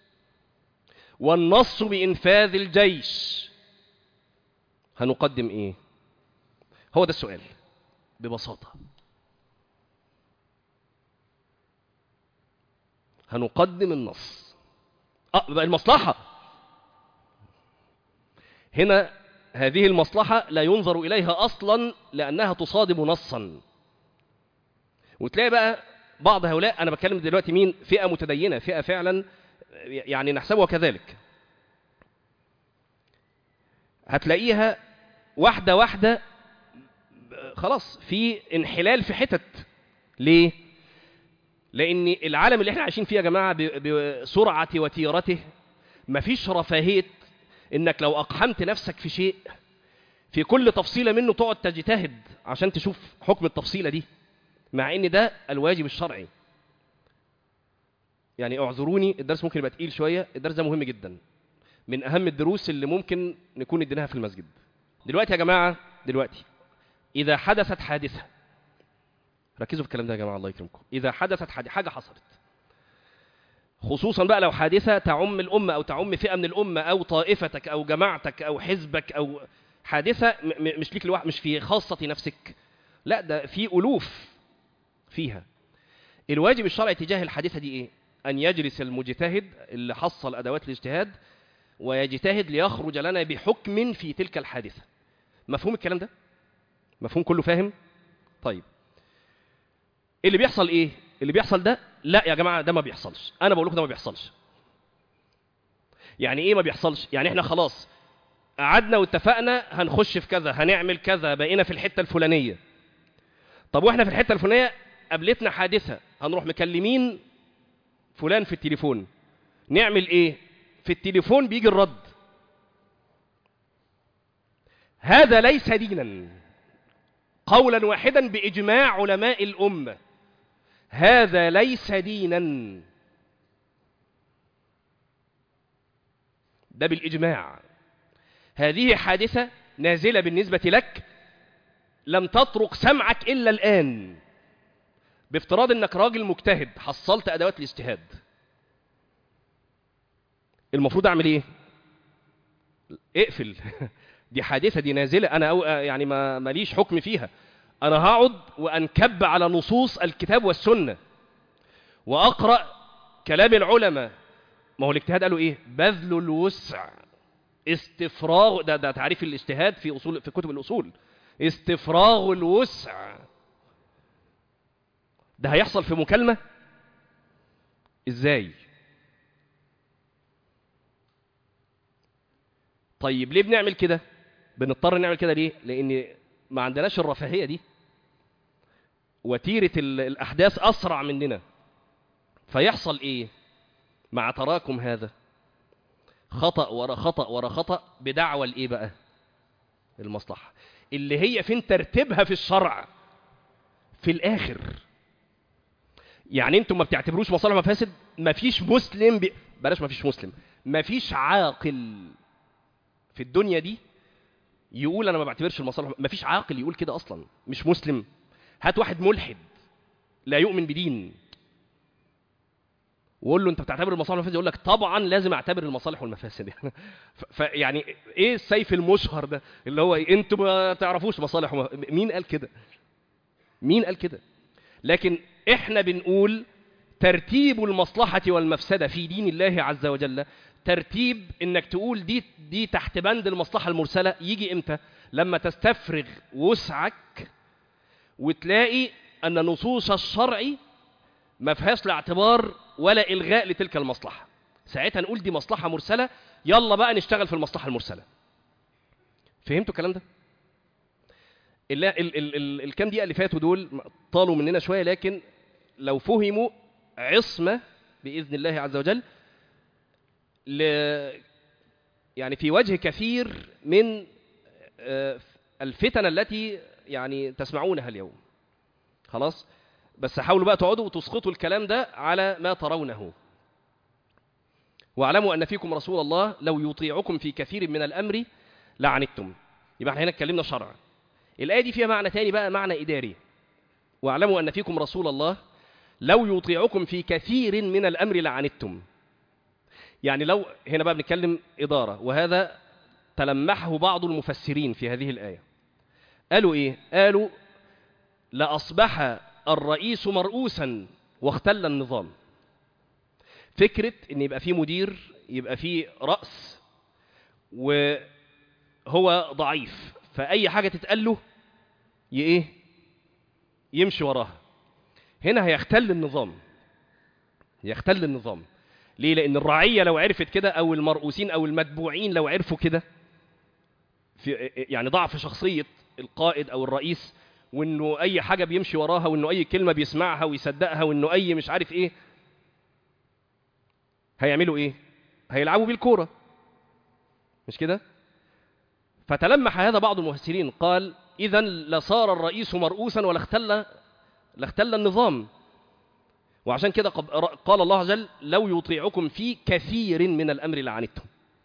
والنص بانفاذ الجيش هنقدم ايه هو ده السؤال ببساطه هنقدم النص اه بقى المصلحه هنا هذه المصلحه لا ينظر اليها اصلا لانها تصادم نصا وتلاقي بقى بعض هؤلاء انا بتكلم دلوقتي مين فئه متدينه فئه فعلا يعني نحسبها كذلك هتلاقيها واحده واحده خلاص في انحلال في حتت ليه لان العالم اللي احنا عايشين فيه يا جماعه بسرعه وتيرته مفيش رفاهيه انك لو اقحمت نفسك في شيء في كل تفصيله منه تقعد تجتهد عشان تشوف حكم التفصيله دي مع ان ده الواجب الشرعي يعني اعذروني الدرس ممكن يبقى تقيل شويه الدرس ده مهم جدا من اهم الدروس اللي ممكن نكون اديناها في المسجد دلوقتي يا جماعه دلوقتي اذا حدثت حادثه ركزوا في الكلام ده يا جماعه الله يكرمكم اذا حدثت حادثة حاجه حصلت خصوصا بقى لو حادثه تعم الامه او تعم فئه من الامه او طائفتك او جماعتك او حزبك او حادثه مش ليك لوحدك مش في خاصه نفسك لا ده في الوف فيها الواجب الشرعي تجاه الحادثه دي ايه ان يجلس المجتهد اللي حصل ادوات الاجتهاد ويجتهد ليخرج لنا بحكم في تلك الحادثه مفهوم الكلام ده مفهوم كله فاهم طيب اللي بيحصل ايه اللي بيحصل ده لا يا جماعه ده ما بيحصلش انا بقول لكم ده ما بيحصلش يعني ايه ما بيحصلش يعني احنا خلاص قعدنا واتفقنا هنخش في كذا هنعمل كذا بقينا في الحته الفلانيه طب واحنا في الحته الفلانيه قابلتنا حادثه هنروح مكلمين فلان في التليفون نعمل ايه في التليفون بيجي الرد هذا ليس دينا قولا واحدا باجماع علماء الامه هذا ليس دينا ده بالاجماع هذه حادثه نازله بالنسبه لك لم تطرق سمعك الا الان بافتراض انك راجل مجتهد حصلت ادوات الاجتهاد المفروض اعمل ايه اقفل دي حادثه دي نازله انا أو يعني ما ماليش حكم فيها انا هقعد وانكب على نصوص الكتاب والسنه واقرا كلام العلماء ما هو الاجتهاد قالوا ايه بذل الوسع استفراغ ده ده تعريف الاجتهاد في اصول في كتب الاصول استفراغ الوسع ده هيحصل في مكالمه ازاي طيب ليه بنعمل كده بنضطر نعمل كده ليه لان ما عندناش الرفاهيه دي وتيره ال- الاحداث اسرع مننا فيحصل ايه مع تراكم هذا خطا ورا خطا ورا خطا بدعوى الايه بقى المصلحه اللي هي فين ترتيبها في الشرع في الاخر يعني انتم ما بتعتبروش مصالح مفاسد مفيش مسلم ب... بلاش مفيش مسلم مفيش عاقل في الدنيا دي يقول انا ما بعتبرش المصالح مفيش عاقل يقول كده اصلا مش مسلم هات واحد ملحد لا يؤمن بدين وقول له انت بتعتبر المصالح والمفاسد يقول لك طبعا لازم اعتبر المصالح والمفاسد يعني ف- فيعني ايه السيف المشهر ده اللي هو إيه؟ انتوا ما تعرفوش مصالح وم... مين قال كده مين قال كده لكن احنا بنقول ترتيب المصلحة والمفسدة في دين الله عز وجل ترتيب انك تقول دي دي تحت بند المصلحة المرسلة يجي امتى لما تستفرغ وسعك وتلاقي ان نصوص الشرع ما فيهاش لا اعتبار ولا الغاء لتلك المصلحة ساعتها نقول دي مصلحة مرسلة يلا بقى نشتغل في المصلحة المرسلة فهمتوا الكلام ده ال ال ال ال الكام دقيقة اللي فاتوا دول طالوا مننا شوية لكن لو فهموا عصمة بإذن الله عز وجل ل يعني في وجه كثير من آه، الفتن التي يعني تسمعونها اليوم خلاص بس حاولوا بقى تقعدوا وتسقطوا الكلام ده على ما ترونه واعلموا ان فيكم رسول الله لو يطيعكم في كثير من الامر لعنتم يبقى احنا هنا اتكلمنا شرع الايه دي فيها معنى تاني بقى معنى اداري واعلموا ان فيكم رسول الله لو يطيعكم في كثير من الامر لعنتم يعني لو هنا بقى بنتكلم اداره وهذا تلمحه بعض المفسرين في هذه الايه قالوا ايه قالوا لاصبح الرئيس مرؤوسا واختل النظام فكره ان يبقى في مدير يبقى في راس وهو ضعيف فاي حاجه تتقال له ي- ايه يمشي وراها هنا هيختل النظام يختل النظام ليه لان الرعيه لو عرفت كده او المرؤوسين او المتبوعين لو عرفوا كده في يعني ضعف شخصيه القائد او الرئيس وانه اي حاجه بيمشي وراها وانه اي كلمه بيسمعها ويصدقها وانه اي مش عارف ايه هيعملوا ايه هيلعبوا بالكوره مش كده فتلمح هذا بعض المفسرين قال اذا لصار الرئيس مرؤوسا ولاختل لاختل النظام وعشان كده قب- قال الله عز وجل لو يطيعكم في كثير من الامر لعنتم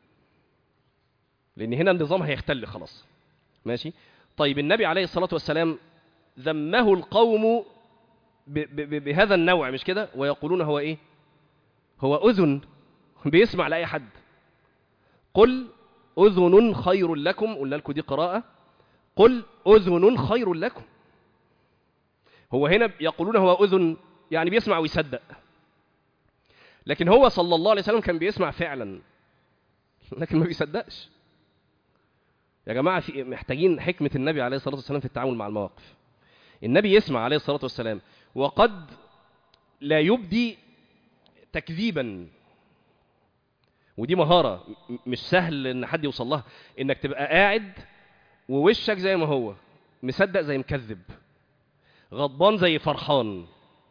لان هنا النظام هيختل خلاص ماشي طيب النبي عليه الصلاه والسلام ذمه القوم ب ب ب بهذا النوع مش كده ويقولون هو ايه هو اذن بيسمع لاي حد قل اذن خير لكم قلنا لكم دي قراءه قل اذن خير لكم هو هنا يقولون هو اذن يعني بيسمع ويصدق لكن هو صلى الله عليه وسلم كان بيسمع فعلا لكن ما بيصدقش يا جماعه في محتاجين حكمه النبي عليه الصلاه والسلام في التعامل مع المواقف النبي يسمع عليه الصلاه والسلام وقد لا يبدي تكذيبا ودي مهارة م- مش سهل ان حد يوصل لها انك تبقى قاعد ووشك زي ما هو مصدق زي مكذب غضبان زي فرحان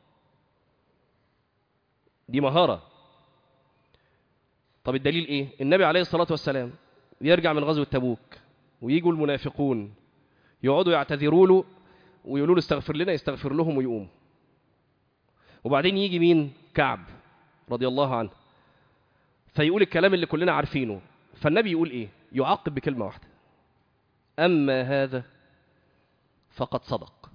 دي مهارة طب الدليل ايه النبي عليه الصلاة والسلام يرجع من غزوة تبوك ويجوا المنافقون يقعدوا يعتذروا له ويقولوا له استغفر لنا يستغفر لهم ويقوم وبعدين يجي مين كعب رضي الله عنه فيقول الكلام اللي كلنا عارفينه فالنبي يقول ايه يعقب بكلمة واحدة أما هذا فقد صدق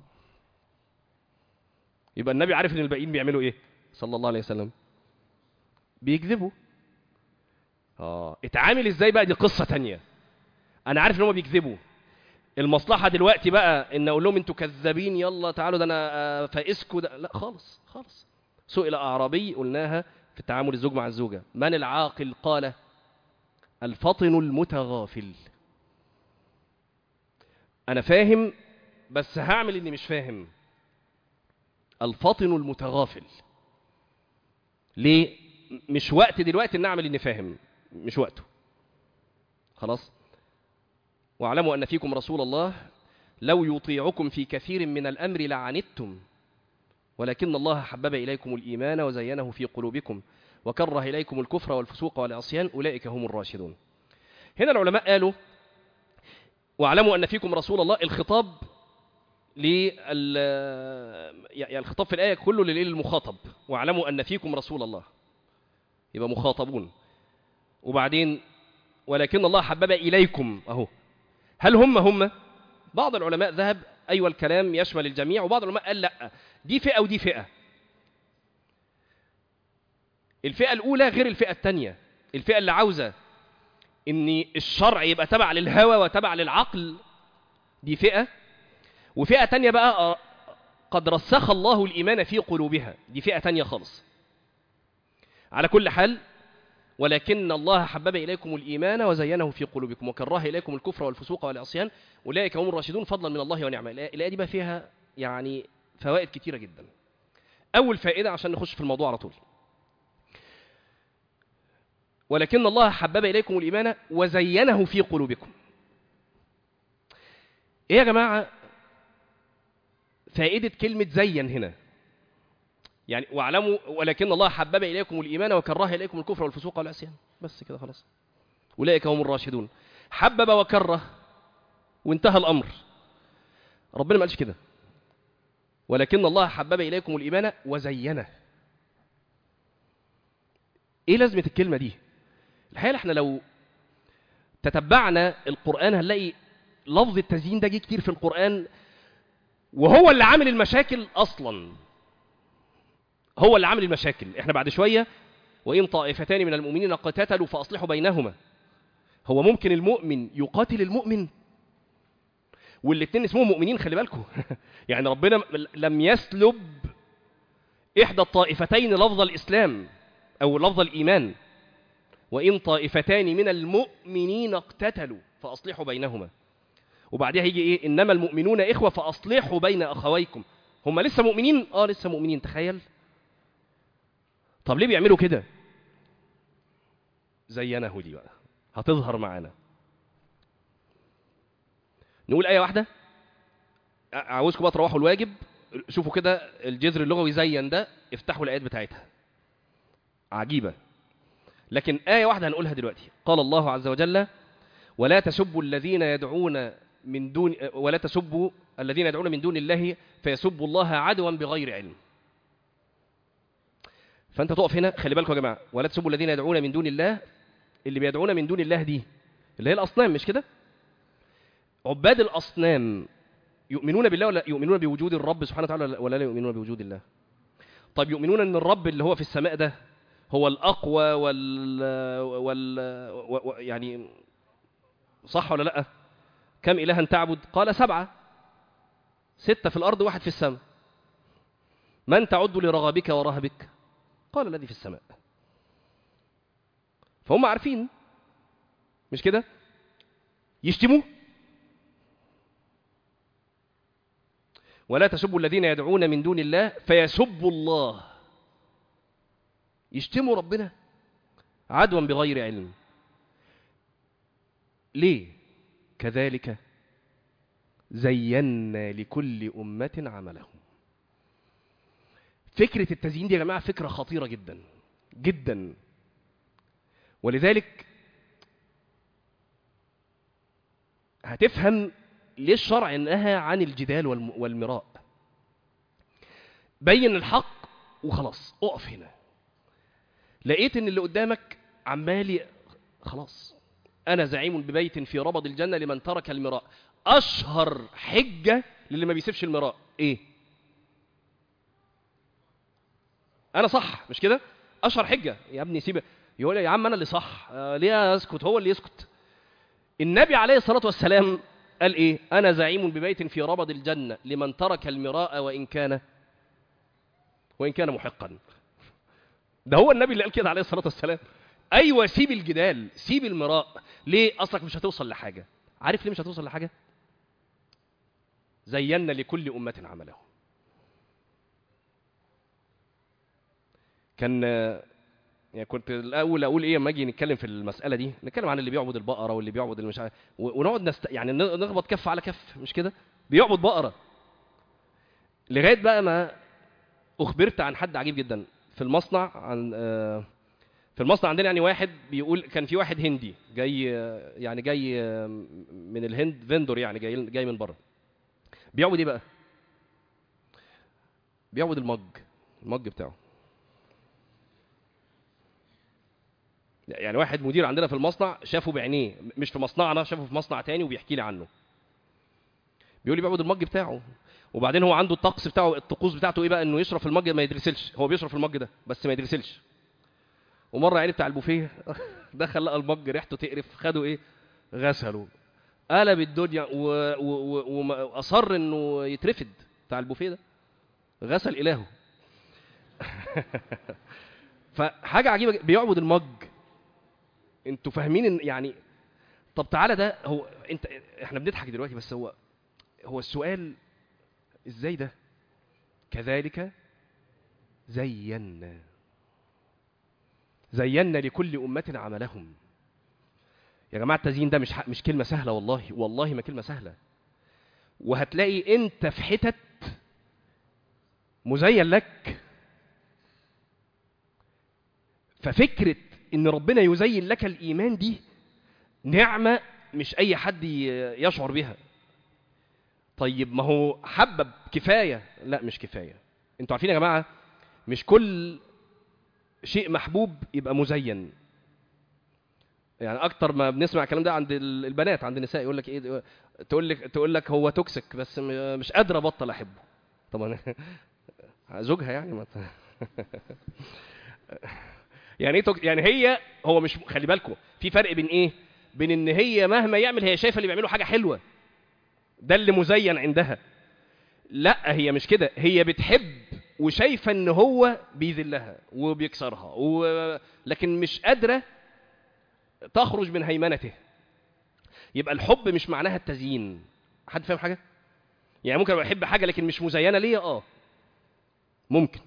يبقى النبي عارف ان الباقيين بيعملوا ايه صلى الله عليه وسلم بيكذبوا اه اتعامل ازاي بقى دي قصة تانية انا عارف ان هم بيكذبوا المصلحة دلوقتي بقى ان اقول لهم انتوا كذابين يلا تعالوا ده انا آه، فائزكوا ده لا خالص خالص سئل اعرابي قلناها في التعامل الزوج مع الزوجة من العاقل قال الفطن المتغافل انا فاهم بس هعمل اني مش فاهم الفطن المتغافل ليه مش وقت دلوقتي ان اعمل اني فاهم مش وقته خلاص واعلموا ان فيكم رسول الله لو يطيعكم في كثير من الامر لعنتم ولكن الله حبب اليكم الايمان وزينه في قلوبكم وكره اليكم الكفر والفسوق والعصيان اولئك هم الراشدون هنا العلماء قالوا واعلموا ان فيكم رسول الله الخطاب لل يعني الخطاب في الايه كله للايه للمخاطب واعلموا ان فيكم رسول الله يبقى مخاطبون وبعدين ولكن الله حبب اليكم اهو هل هم هم بعض العلماء ذهب ايوه الكلام يشمل الجميع وبعض العلماء قال لا دي فئه ودي فئه الفئه الاولى غير الفئه الثانيه الفئه اللي عاوزه ان الشرع يبقى تبع للهوى وتبع للعقل دي فئه وفئه تانية بقى آه، قد رسخ الله الايمان في قلوبها دي فئه تانية خالص على كل حال ولكن الله حبب إليكم الإيمان وزينه في قلوبكم وكره إليكم الكفر والفسوق والعصيان أولئك هم الراشدون فضلا من الله ونعمة الآية الآية دي بقى فيها يعني فوائد كتيرة جدا أول فائدة عشان نخش في الموضوع على طول ولكن الله حبب إليكم الإيمان وزينه في قلوبكم إيه يا جماعة فائدة كلمة زين هنا يعني واعلموا ولكن الله حبب إليكم الإيمان وكره إليكم الكفر والفسوق والعصيان بس كده خلاص أولئك هم الراشدون حبب وكره وانتهى الأمر ربنا ما قالش كده ولكن الله حبب إليكم الإيمان وزينه إيه لازمة الكلمة دي الحقيقة احنا لو تتبعنا القرآن هنلاقي لفظ التزيين ده جه كتير في القرآن وهو اللي عامل المشاكل أصلاً هو اللي عامل المشاكل احنا بعد شويه وان طائفتان من المؤمنين اقتتلوا فاصلحوا بينهما هو ممكن المؤمن يقاتل المؤمن والاثنين اسمهم مؤمنين خلي بالكم يعني ربنا لم يسلب احدى الطائفتين لفظ الاسلام او لفظ الايمان وان طائفتان من المؤمنين اقتتلوا فاصلحوا بينهما وبعدها هيجي ايه انما المؤمنون اخوه فاصلحوا بين اخويكم هم لسه مؤمنين اه لسه مؤمنين تخيل طب ليه بيعملوا كده زينه دي بقى هتظهر معانا نقول آية واحدة عاوزكم بقى تروحوا الواجب شوفوا كده الجذر اللغوي زين ده افتحوا الآيات بتاعتها عجيبة لكن آية واحدة هنقولها دلوقتي قال الله عز وجل ولا تسبوا الذين يدعون من دون ولا تسبوا الذين يدعون من دون الله فيسبوا الله عدوا بغير علم فانت تقف هنا خلي بالكم يا جماعه ولا تسبوا الذين يدعون من دون الله اللي بيدعون من دون الله دي اللي هي الاصنام مش كده عباد الاصنام يؤمنون بالله ولا يؤمنون بوجود الرب سبحانه وتعالى ولا لا يؤمنون بوجود الله طيب يؤمنون ان الرب اللي هو في السماء ده هو الاقوى وال وال و... و... يعني صح ولا لا كم الها تعبد قال سبعه سته في الارض واحد في السماء من تعد لرغبك ورهبك قال الذي في السماء فهم عارفين مش كده يشتموه ولا تسبوا الذين يدعون من دون الله فيسبوا الله يشتموا ربنا عدوا بغير علم ليه كذلك زينا لكل أمة عملهم فكرة التزيين دي يا جماعة فكرة خطيرة جدا جدا ولذلك هتفهم ليه الشرع نهى عن الجدال والم- والمراء بين الحق وخلاص اقف هنا لقيت ان اللي قدامك عمال ي- خلاص انا زعيم ببيت في ربض الجنه لمن ترك المراء اشهر حجه للي ما بيسيبش المراء ايه انا صح مش كده اشهر حجه يا ابني سيب يقول لي يا عم انا اللي صح آه ليه اسكت هو اللي يسكت النبي عليه الصلاه والسلام قال ايه انا زعيم ببيت في ربض الجنه لمن ترك المراء وان كان وان كان محقا ده هو النبي اللي قال كده عليه الصلاه والسلام ايوه سيب الجدال سيب المراء ليه اصلك مش هتوصل لحاجه عارف ليه مش هتوصل لحاجه زينا لكل امه عملهم كان يعني كنت الاول اقول ايه لما اجي نتكلم في المساله دي نتكلم عن اللي بيعبد البقره واللي بيعبد اللي مش عارف و- ونقعد نست... يعني ن- نخبط كف على كف مش كده بيعبد بقره لغايه بقى ما اخبرت عن حد عجيب جدا في المصنع عن آه، في المصنع عندنا يعني واحد بيقول كان في واحد هندي جاي آه، يعني جاي آه، من الهند فيندور يعني جاي جاي من بره بيعبد ايه بقى بيعبد المج المج بتاعه يعني واحد مدير عندنا في المصنع شافه بعينيه مش في مصنعنا شافه في مصنع تاني وبيحكي لي عنه بيقول لي بيعبد المج بتاعه وبعدين هو عنده الطقس بتاعه الطقوس بتاعته ايه بقى انه يشرب في المج ما يدرسلش هو بيشرب في المج ده بس ما يدرسلش ومره يعني بتاع البوفيه دخل لقى المج ريحته تقرف خده ايه غسله قلب الدنيا و- و- و- واصر انه يترفد بتاع البوفيه ده غسل الهه فحاجه عجيبه جدا، بيعبد المج انتوا فاهمين ان يعني طب تعالى ده هو انت احنا بنضحك دلوقتي بس هو هو السؤال ازاي ده كذلك زينا زينا لكل أمة عملهم يا جماعة التزيين ده مش ح- مش كلمة سهلة والله والله ما كلمة سهلة وهتلاقي انت في حتت مزين لك ففكرة ان ربنا يزين لك الإيمان دي نعمة مش أي حد ي- يشعر بها طيب ما هو حبب كفاية لا مش كفاية انتوا عارفين يا جماعة مش كل شيء محبوب يبقى مزين يعني اكتر ما بنسمع الكلام ده عند ال- البنات عند النساء يقول لك ايه تقول لك تقول لك هو توكسيك بس م- مش قادره ابطل احبه طبعا زوجها يعني ما ت- يعني ايه توك... يعني هي هو مش خلي بالكم في فرق بين ايه بين ان هي مهما يعمل هي شايفه اللي بيعمله حاجه حلوه ده اللي مزين عندها لا هي مش كده هي بتحب وشايفه ان هو بيذلها وبيكسرها و... لكن مش قادره تخرج من هيمنته يبقى الحب مش معناها التزيين حد فاهم حاجه يعني ممكن ابقى احب حاجه لكن مش مزينه ليا اه ممكن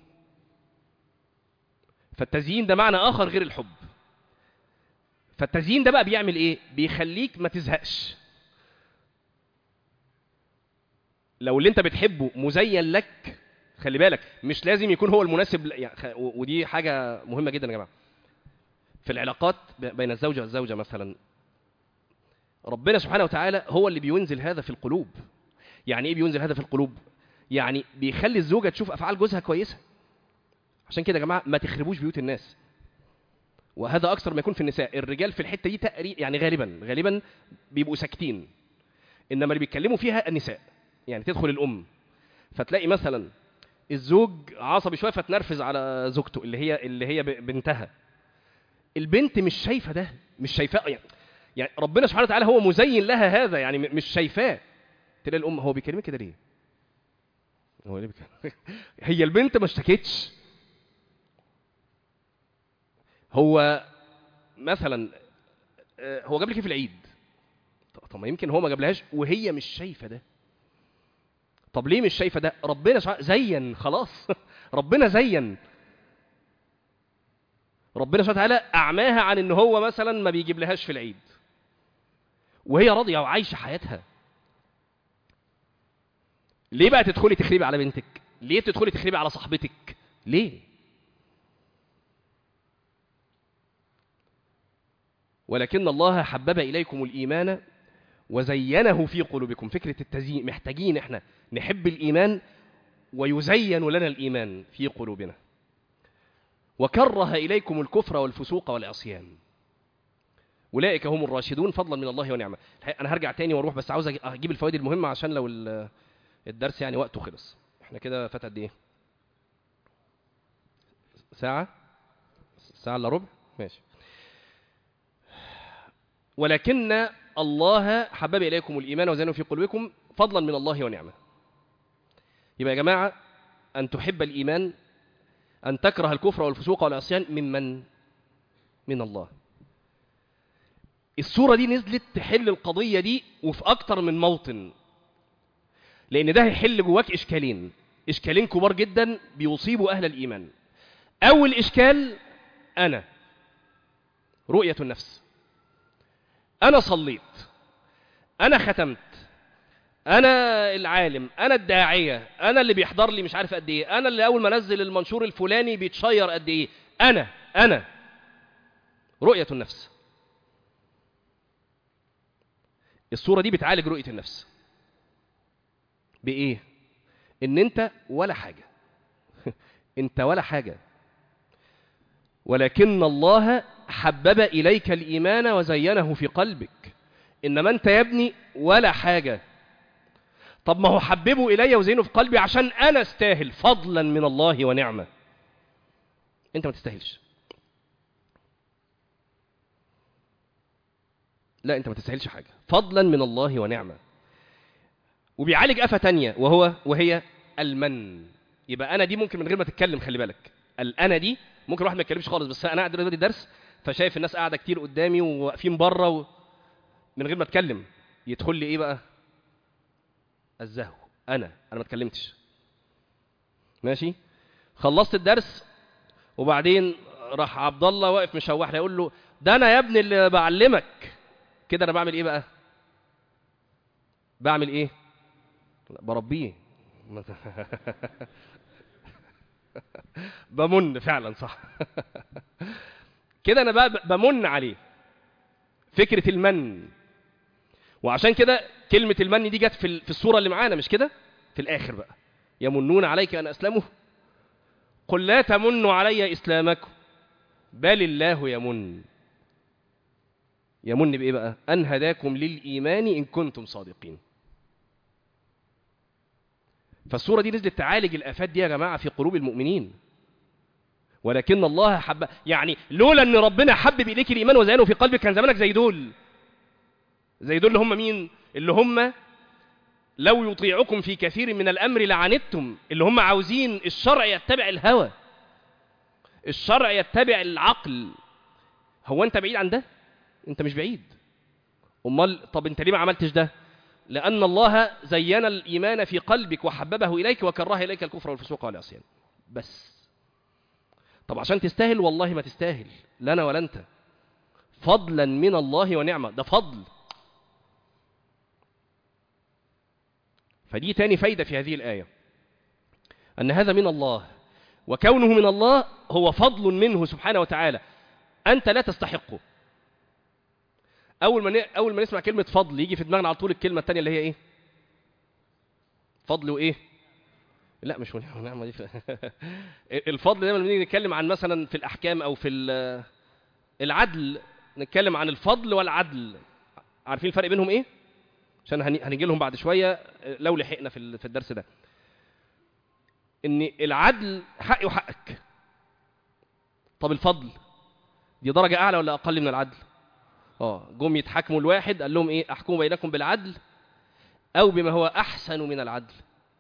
فالتزيين ده معنى اخر غير الحب فالتزيين ده بقى بيعمل ايه بيخليك ما تزهقش لو اللي انت بتحبه مزين لك خلي بالك مش لازم يكون هو المناسب ل- يعني خ- و- ودي حاجه مهمه جدا يا جماعه في العلاقات ب- بين الزوجه والزوجه مثلا ربنا سبحانه وتعالى هو اللي بينزل هذا في القلوب يعني ايه بينزل هذا في القلوب يعني بيخلي الزوجه تشوف افعال جوزها كويسه عشان كده يا جماعه ما تخربوش بيوت الناس وهذا اكثر ما يكون في النساء الرجال في الحته دي تقريبا يعني غالبا غالبا بيبقوا ساكتين انما اللي بيتكلموا فيها النساء يعني تدخل الام فتلاقي مثلا الزوج عصبي شويه فتنرفز على زوجته اللي هي اللي هي ب- بنتها البنت مش شايفه ده مش شايفاه يعني يعني ربنا سبحانه وتعالى هو مزين لها هذا يعني م- مش شايفاه تلاقي الام هو بيكلمك كده ليه هو ليه بيكلمك هي البنت ما اشتكتش هو مثلا آه، هو جاب لك ايه في العيد طب- طب ما يمكن هو ما جابلهاش وهي مش شايفه ده طب ليه مش شايفه ده ربنا سبحانه زين خلاص ربنا زين ربنا سبحانه وتعالى اعماها عن ان هو مثلا ما بيجيب لهاش في العيد وهي راضيه وعايشه حياتها ليه بقى تدخلي تخربي على بنتك ليه تدخلي تخربي على صاحبتك ليه ولكن الله حبب اليكم الايمان وزينه في قلوبكم فكره التزيين محتاجين احنا نحب الايمان ويزين لنا الايمان في قلوبنا وكره اليكم الكفر والفسوق والعصيان اولئك هم الراشدون فضلا من الله ونعمه انا هرجع تاني واروح بس عاوز اجيب الفوائد المهمه عشان لو الدرس يعني وقته خلص احنا كده فات قد ايه ساعه ساعه الا ربع ماشي ولكن الله حبب اليكم الايمان وزينه في قلوبكم فضلا من الله ونعمه يبقى يا جماعه ان تحب الايمان ان تكره الكفر والفسوق والعصيان ممن من الله السوره دي نزلت تحل القضيه دي وفي اكتر من موطن لان ده هيحل جواك اشكالين اشكالين كبار جدا بيصيبوا اهل الايمان اول اشكال انا رؤيه النفس انا صليت انا ختمت انا العالم انا الداعيه انا اللي بيحضر لي مش عارف قد ايه انا اللي اول ما انزل المنشور الفلاني بيتشير قد ايه انا انا رؤيه النفس الصوره دي بتعالج رؤيه النفس بايه ان انت ولا حاجه انت ولا حاجه ولكن الله حبب اليك الايمان وزينه في قلبك انما انت يا ابني ولا حاجه طب ما هو حببه الي وزينه في قلبي عشان انا استاهل فضلا من الله ونعمه انت ما تستاهلش لا انت ما تستاهلش حاجه فضلا من الله ونعمه وبيعالج افه تانية وهو وهي المن يبقى انا دي ممكن من غير ما تتكلم خلي بالك الانا دي ممكن الواحد ما يتكلمش خالص بس انا قاعد دلوقتي درس فشايف الناس قاعده كتير قدامي وواقفين بره و... من غير ما اتكلم يدخل لي ايه بقى الزهو انا انا ما اتكلمتش ماشي خلصت الدرس وبعدين راح عبد الله واقف مشوح لي يقول له ده انا يا ابني اللي بعلمك كده انا بعمل ايه بقى بعمل ايه بربيه بمن فعلا صح كده انا بقى بمن عليه فكره المن وعشان كده كلمه المن دي جت في في الصوره اللي معانا مش كده في الاخر بقى يمنون عليك ان اسلموا قل لا تمنوا علي اسلامكم بل الله يمن يمن بايه بقى ان هداكم للايمان ان كنتم صادقين فالصوره دي نزلت تعالج الافات دي يا جماعه في قلوب المؤمنين ولكن الله حب يعني لولا ان ربنا حبب اليك الايمان وزينه في قلبك كان زمانك زي دول زي دول اللي هم مين اللي هم لو يطيعكم في كثير من الامر لعنتم اللي هم عاوزين الشرع يتبع الهوى الشرع يتبع العقل هو انت بعيد عن ده انت مش بعيد امال طب انت ليه ما عملتش ده لان الله زين الايمان في قلبك وحببه اليك وكره اليك الكفر والفسوق والعصيان بس طب عشان تستاهل والله ما تستاهل لا انا ولا انت فضلا من الله ونعمه ده فضل فدي تاني فايده في هذه الايه ان هذا من الله وكونه من الله هو فضل منه سبحانه وتعالى انت لا تستحقه اول ما اول ما نسمع كلمه فضل يجي في دماغنا على طول الكلمه الثانيه اللي هي ايه فضل وايه لا مش ونعمه دي الفضل دايما بنيجي نتكلم عن مثلا في الاحكام او في العدل نتكلم عن الفضل والعدل عارفين الفرق بينهم ايه عشان هنيجي لهم بعد شويه لو لحقنا في في الدرس ده ان العدل حقي وحقك طب الفضل دي درجه اعلى ولا اقل من العدل اه جم يتحاكموا الواحد قال لهم ايه احكموا بينكم بالعدل او بما هو احسن من العدل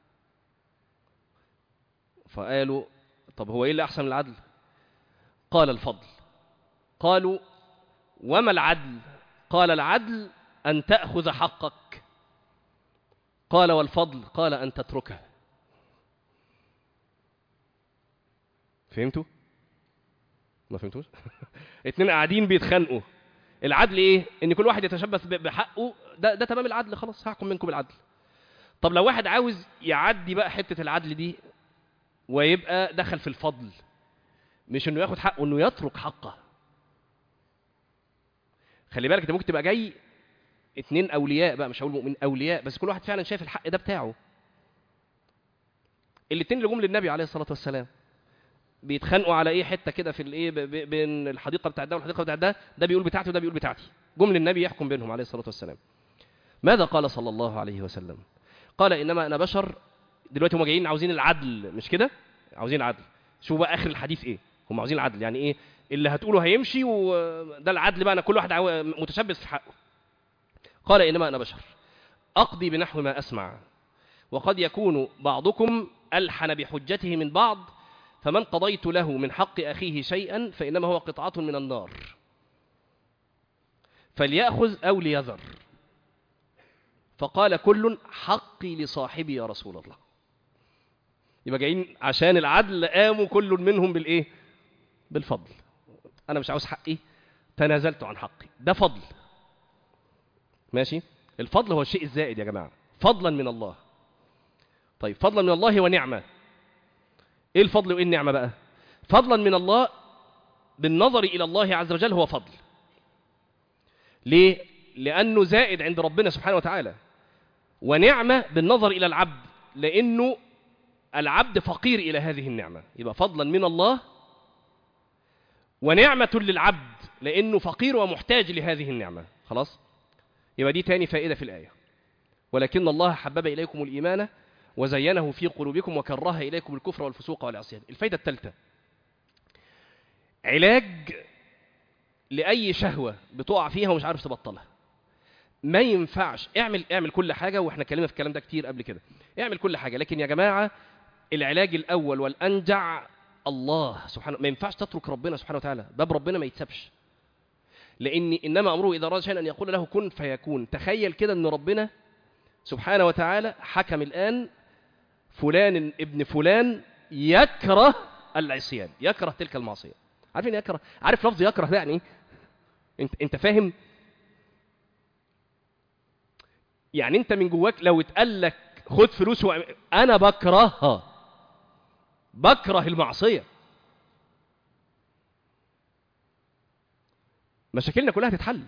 فقالوا طب هو ايه اللي احسن من العدل قال الفضل قالوا وما العدل قال العدل ان تاخذ حقك قال والفضل قال ان تتركه فهمتوا ما فهمتوش اتنين قاعدين بيتخانقوا العدل ايه ان كل واحد يتشبث ب- بحقه ده ده تمام العدل خلاص هحكم منكم بالعدل طب لو واحد عاوز يعدي بقى حته العدل دي ويبقى دخل في الفضل مش انه ياخد حقه انه يترك حقه خلي بالك انت ممكن تبقى جاي اتنين اولياء بقى مش هقول مؤمن اولياء بس كل واحد فعلا شايف الحق ده بتاعه الاتنين اللي جم للنبي عليه الصلاه والسلام بيتخانقوا على ايه حته كده في الايه ب- ب- بين الحديقه بتاعت ده والحديقه بتاعت ده ده بيقول بتاعتي وده بيقول بتاعتي جم للنبي يحكم بينهم عليه الصلاه والسلام ماذا قال صلى الله عليه وسلم قال انما انا بشر دلوقتي هم جايين عاوزين العدل مش كده عاوزين العدل شوفوا بقى اخر الحديث ايه هم عاوزين العدل يعني ايه اللي هتقوله هيمشي وده العدل بقى انا كل واحد عاو- متشبث في حقه قال انما انا بشر اقضي بنحو ما اسمع وقد يكون بعضكم الحن بحجته من بعض فمن قضيت له من حق اخيه شيئا فانما هو قطعه من النار فليأخذ او ليذر فقال كل حقي لصاحبي يا رسول الله يبقى جايين عشان العدل قاموا كل منهم بالايه بالفضل انا مش عاوز حقي تنازلت عن حقي ده فضل ماشي الفضل هو الشيء الزائد يا جماعه فضلا من الله طيب فضلا من الله ونعمه ايه الفضل وايه النعمه بقى فضلا من الله بالنظر الى الله عز وجل هو فضل ليه لانه زائد عند ربنا سبحانه وتعالى ونعمه بالنظر الى العبد لانه العبد فقير الى هذه النعمه يبقى فضلا من الله ونعمه للعبد لانه فقير ومحتاج لهذه النعمه خلاص يبقى دي تاني فائده في الايه ولكن الله حبب اليكم الايمان وزينه في قلوبكم وكره اليكم الكفر والفسوق والعصيان الفائده الثالثه علاج لاي شهوه بتقع فيها ومش عارف تبطلها ما ينفعش اعمل اعمل كل حاجه واحنا اتكلمنا في الكلام ده كتير قبل كده اعمل كل حاجه لكن يا جماعه العلاج الاول والانجع الله سبحانه ما ينفعش تترك ربنا سبحانه وتعالى باب ربنا ما يتسابش لان انما امره اذا اراد شيئا ان يقول له كن فيكون تخيل كده ان ربنا سبحانه وتعالى حكم الان فلان ابن فلان يكره العصيان يكره تلك المعصيه عارفين يكره عارف لفظ يكره ده يعني إيه؟ انت انت فاهم يعني انت من جواك لو اتقال لك خد فلوس وأعمل- انا بكرهها بكره المعصيه مشاكلنا كلها هتتحل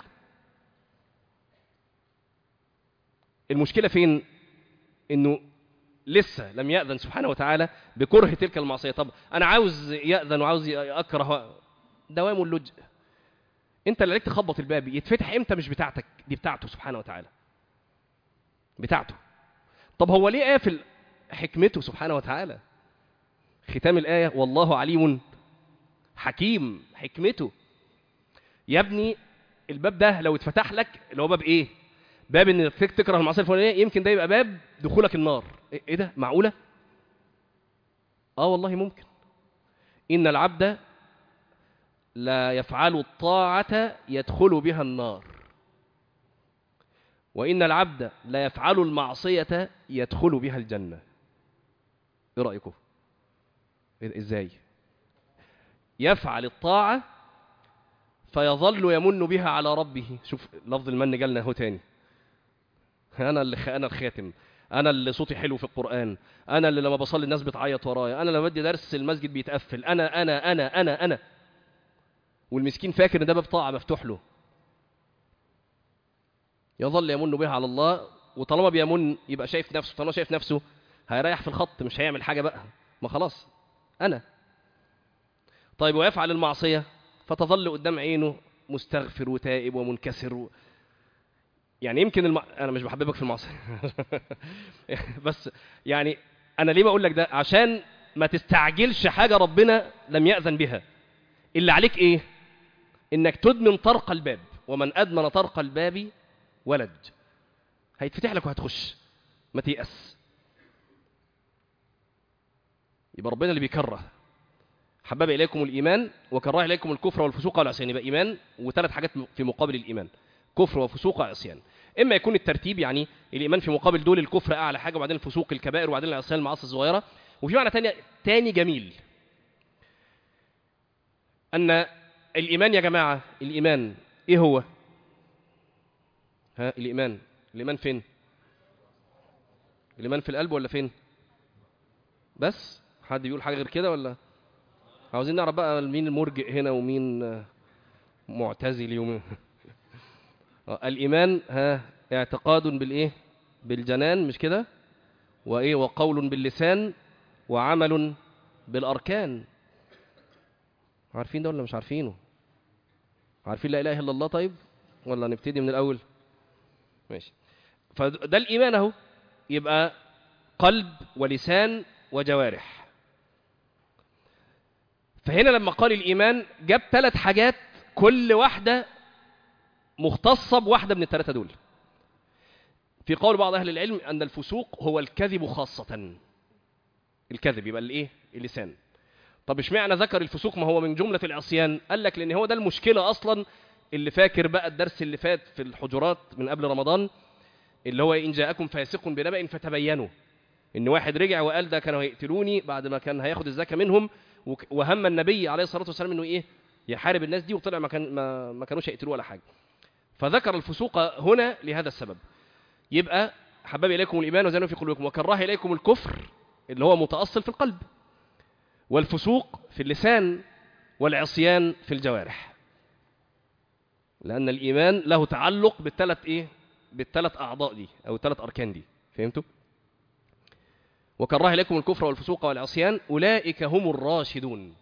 المشكله فين انه لسه لم يأذن سبحانه وتعالى بكره تلك المعصيه طب انا عاوز يأذن وعاوز اكره دوام اللجء انت اللي عليك تخبط الباب يتفتح امتى مش بتاعتك دي بتاعته سبحانه وتعالى بتاعته طب هو ليه قافل حكمته سبحانه وتعالى ختام الآية والله عليم حكيم حكمته يا ابني الباب ده لو اتفتح لك اللي هو باب ايه باب ان فيك تكره المعصيه الفلانيه يمكن ده يبقى باب دخولك النار ايه إيه ده معقوله اه والله ممكن ان العبد لا يفعل الطاعه يدخل بها النار وإن العبد لا يفعل المعصية يدخل بها الجنة إيه رأيكم؟ إيه- إزاي؟ يفعل الطاعة فيظل يمن بها على ربه شوف لفظ المن جالنا اهو تاني أنا اللي خ... أنا الخاتم أنا اللي صوتي حلو في القرآن أنا اللي لما بصلي الناس بتعيط ورايا أنا لما بدي درس المسجد بيتقفل أنا أنا أنا أنا أنا والمسكين فاكر إن ده باب طاعة مفتوح له يظل يمن بها على الله وطالما بيمن يبقى شايف نفسه طالما شايف نفسه هيريح في الخط مش هيعمل حاجة بقى ما خلاص أنا طيب ويفعل المعصية فتظل قدام عينه مستغفر وتائب ومنكسر و... يعني يمكن الم... أنا مش بحببك في المعصية بس يعني أنا ليه بقول لك ده عشان ما تستعجلش حاجة ربنا لم يأذن بها اللي عليك إيه إنك تدمن طرق الباب ومن أدمن طرق الباب ولد هيتفتح لك وهتخش ما تيأس يبقى ربنا اللي بيكره حبب إليكم الإيمان وكره إليكم الكفر والفسوق والعصيان يبقى إيمان وثلاث حاجات في مقابل الإيمان كفر وفسوق وعصيان إما يكون الترتيب يعني الإيمان في مقابل دول الكفر أعلى حاجة وبعدين الفسوق الكبائر وبعدين العصيان المعاصي الصغيرة وفي معنى تاني تاني جميل أن الإيمان يا جماعة الإيمان إيه هو ها الإيمان الإيمان فين الإيمان في القلب ولا فين بس حد يقول حاجة غير كده ولا عاوزين نعرف بقى مين المرجئ هنا ومين آه، معتزلي ومين آه، الإيمان ها اعتقاد بالإيه بالجنان مش كده وإيه وقول باللسان وعمل بالأركان عارفين ده ولا مش عارفينه عارفين لا إله إلا الله طيب ولا نبتدي من الأول ماشي فده الإيمان أهو يبقى قلب ولسان وجوارح فهنا لما قال الإيمان جاب ثلاث حاجات كل واحدة مختصة بواحدة من الثلاثة دول في قول بعض أهل العلم أن الفسوق هو الكذب خاصة الكذب يبقى الإيه اللسان طب اشمعنى ذكر الفسوق ما هو من جملة العصيان قال لك لأن هو ده المشكلة أصلا اللي فاكر بقى الدرس اللي فات في الحجرات من قبل رمضان اللي هو إن جاءكم فاسق بنبأ فتبينوا إن واحد رجع وقال ده كانوا هيقتلوني بعد ما كان هياخد الزكاة منهم وك- وهم النبي عليه الصلاة والسلام إنه إيه يحارب الناس دي وطلع ما, كان ما, ما كانوش هيقتلوه ولا حاجة فذكر الفسوق هنا لهذا السبب يبقى حبب إليكم الإيمان وزينه في قلوبكم وكره إليكم الكفر اللي هو متأصل في القلب والفسوق في اللسان والعصيان في الجوارح لأن الإيمان له تعلق بالثلاث إيه بالثلاث أعضاء دي أو الثلاث أركان دي فهمتوا وكره إليكم الكفر والفسوق والعصيان أولئك هم الراشدون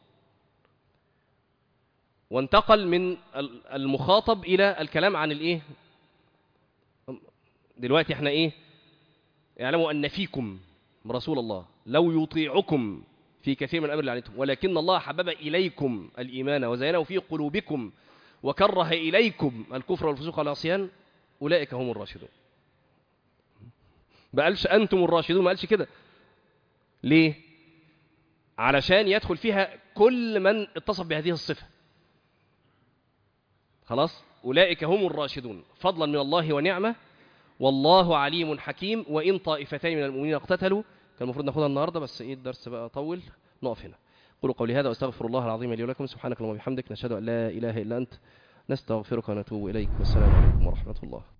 وانتقل من ال- المخاطب إلى الكلام عن الإيه دلوقتي احنا إيه اعلموا أن فيكم رسول الله لو يطيعكم في كثير من الأمر اللي عنتم ولكن الله حبب إليكم الإيمان وزينه في قلوبكم وكره إليكم الكفر والفسوق والعصيان أولئك هم الراشدون ما قالش أنتم الراشدون ما قالش كده ليه علشان يدخل فيها كل من اتصف بهذه الصفة خلاص أولئك هم الراشدون فضلا من الله ونعمة والله عليم حكيم وإن طائفتين من المؤمنين اقتتلوا كان المفروض ناخدها النهاردة بس إيه الدرس بقى طول نقف هنا قولوا قولي هذا واستغفر الله العظيم لي ولكم سبحانك اللهم وبحمدك نشهد أن لا إله إلا أنت نستغفرك ونتوب إليك والسلام عليكم ورحمة الله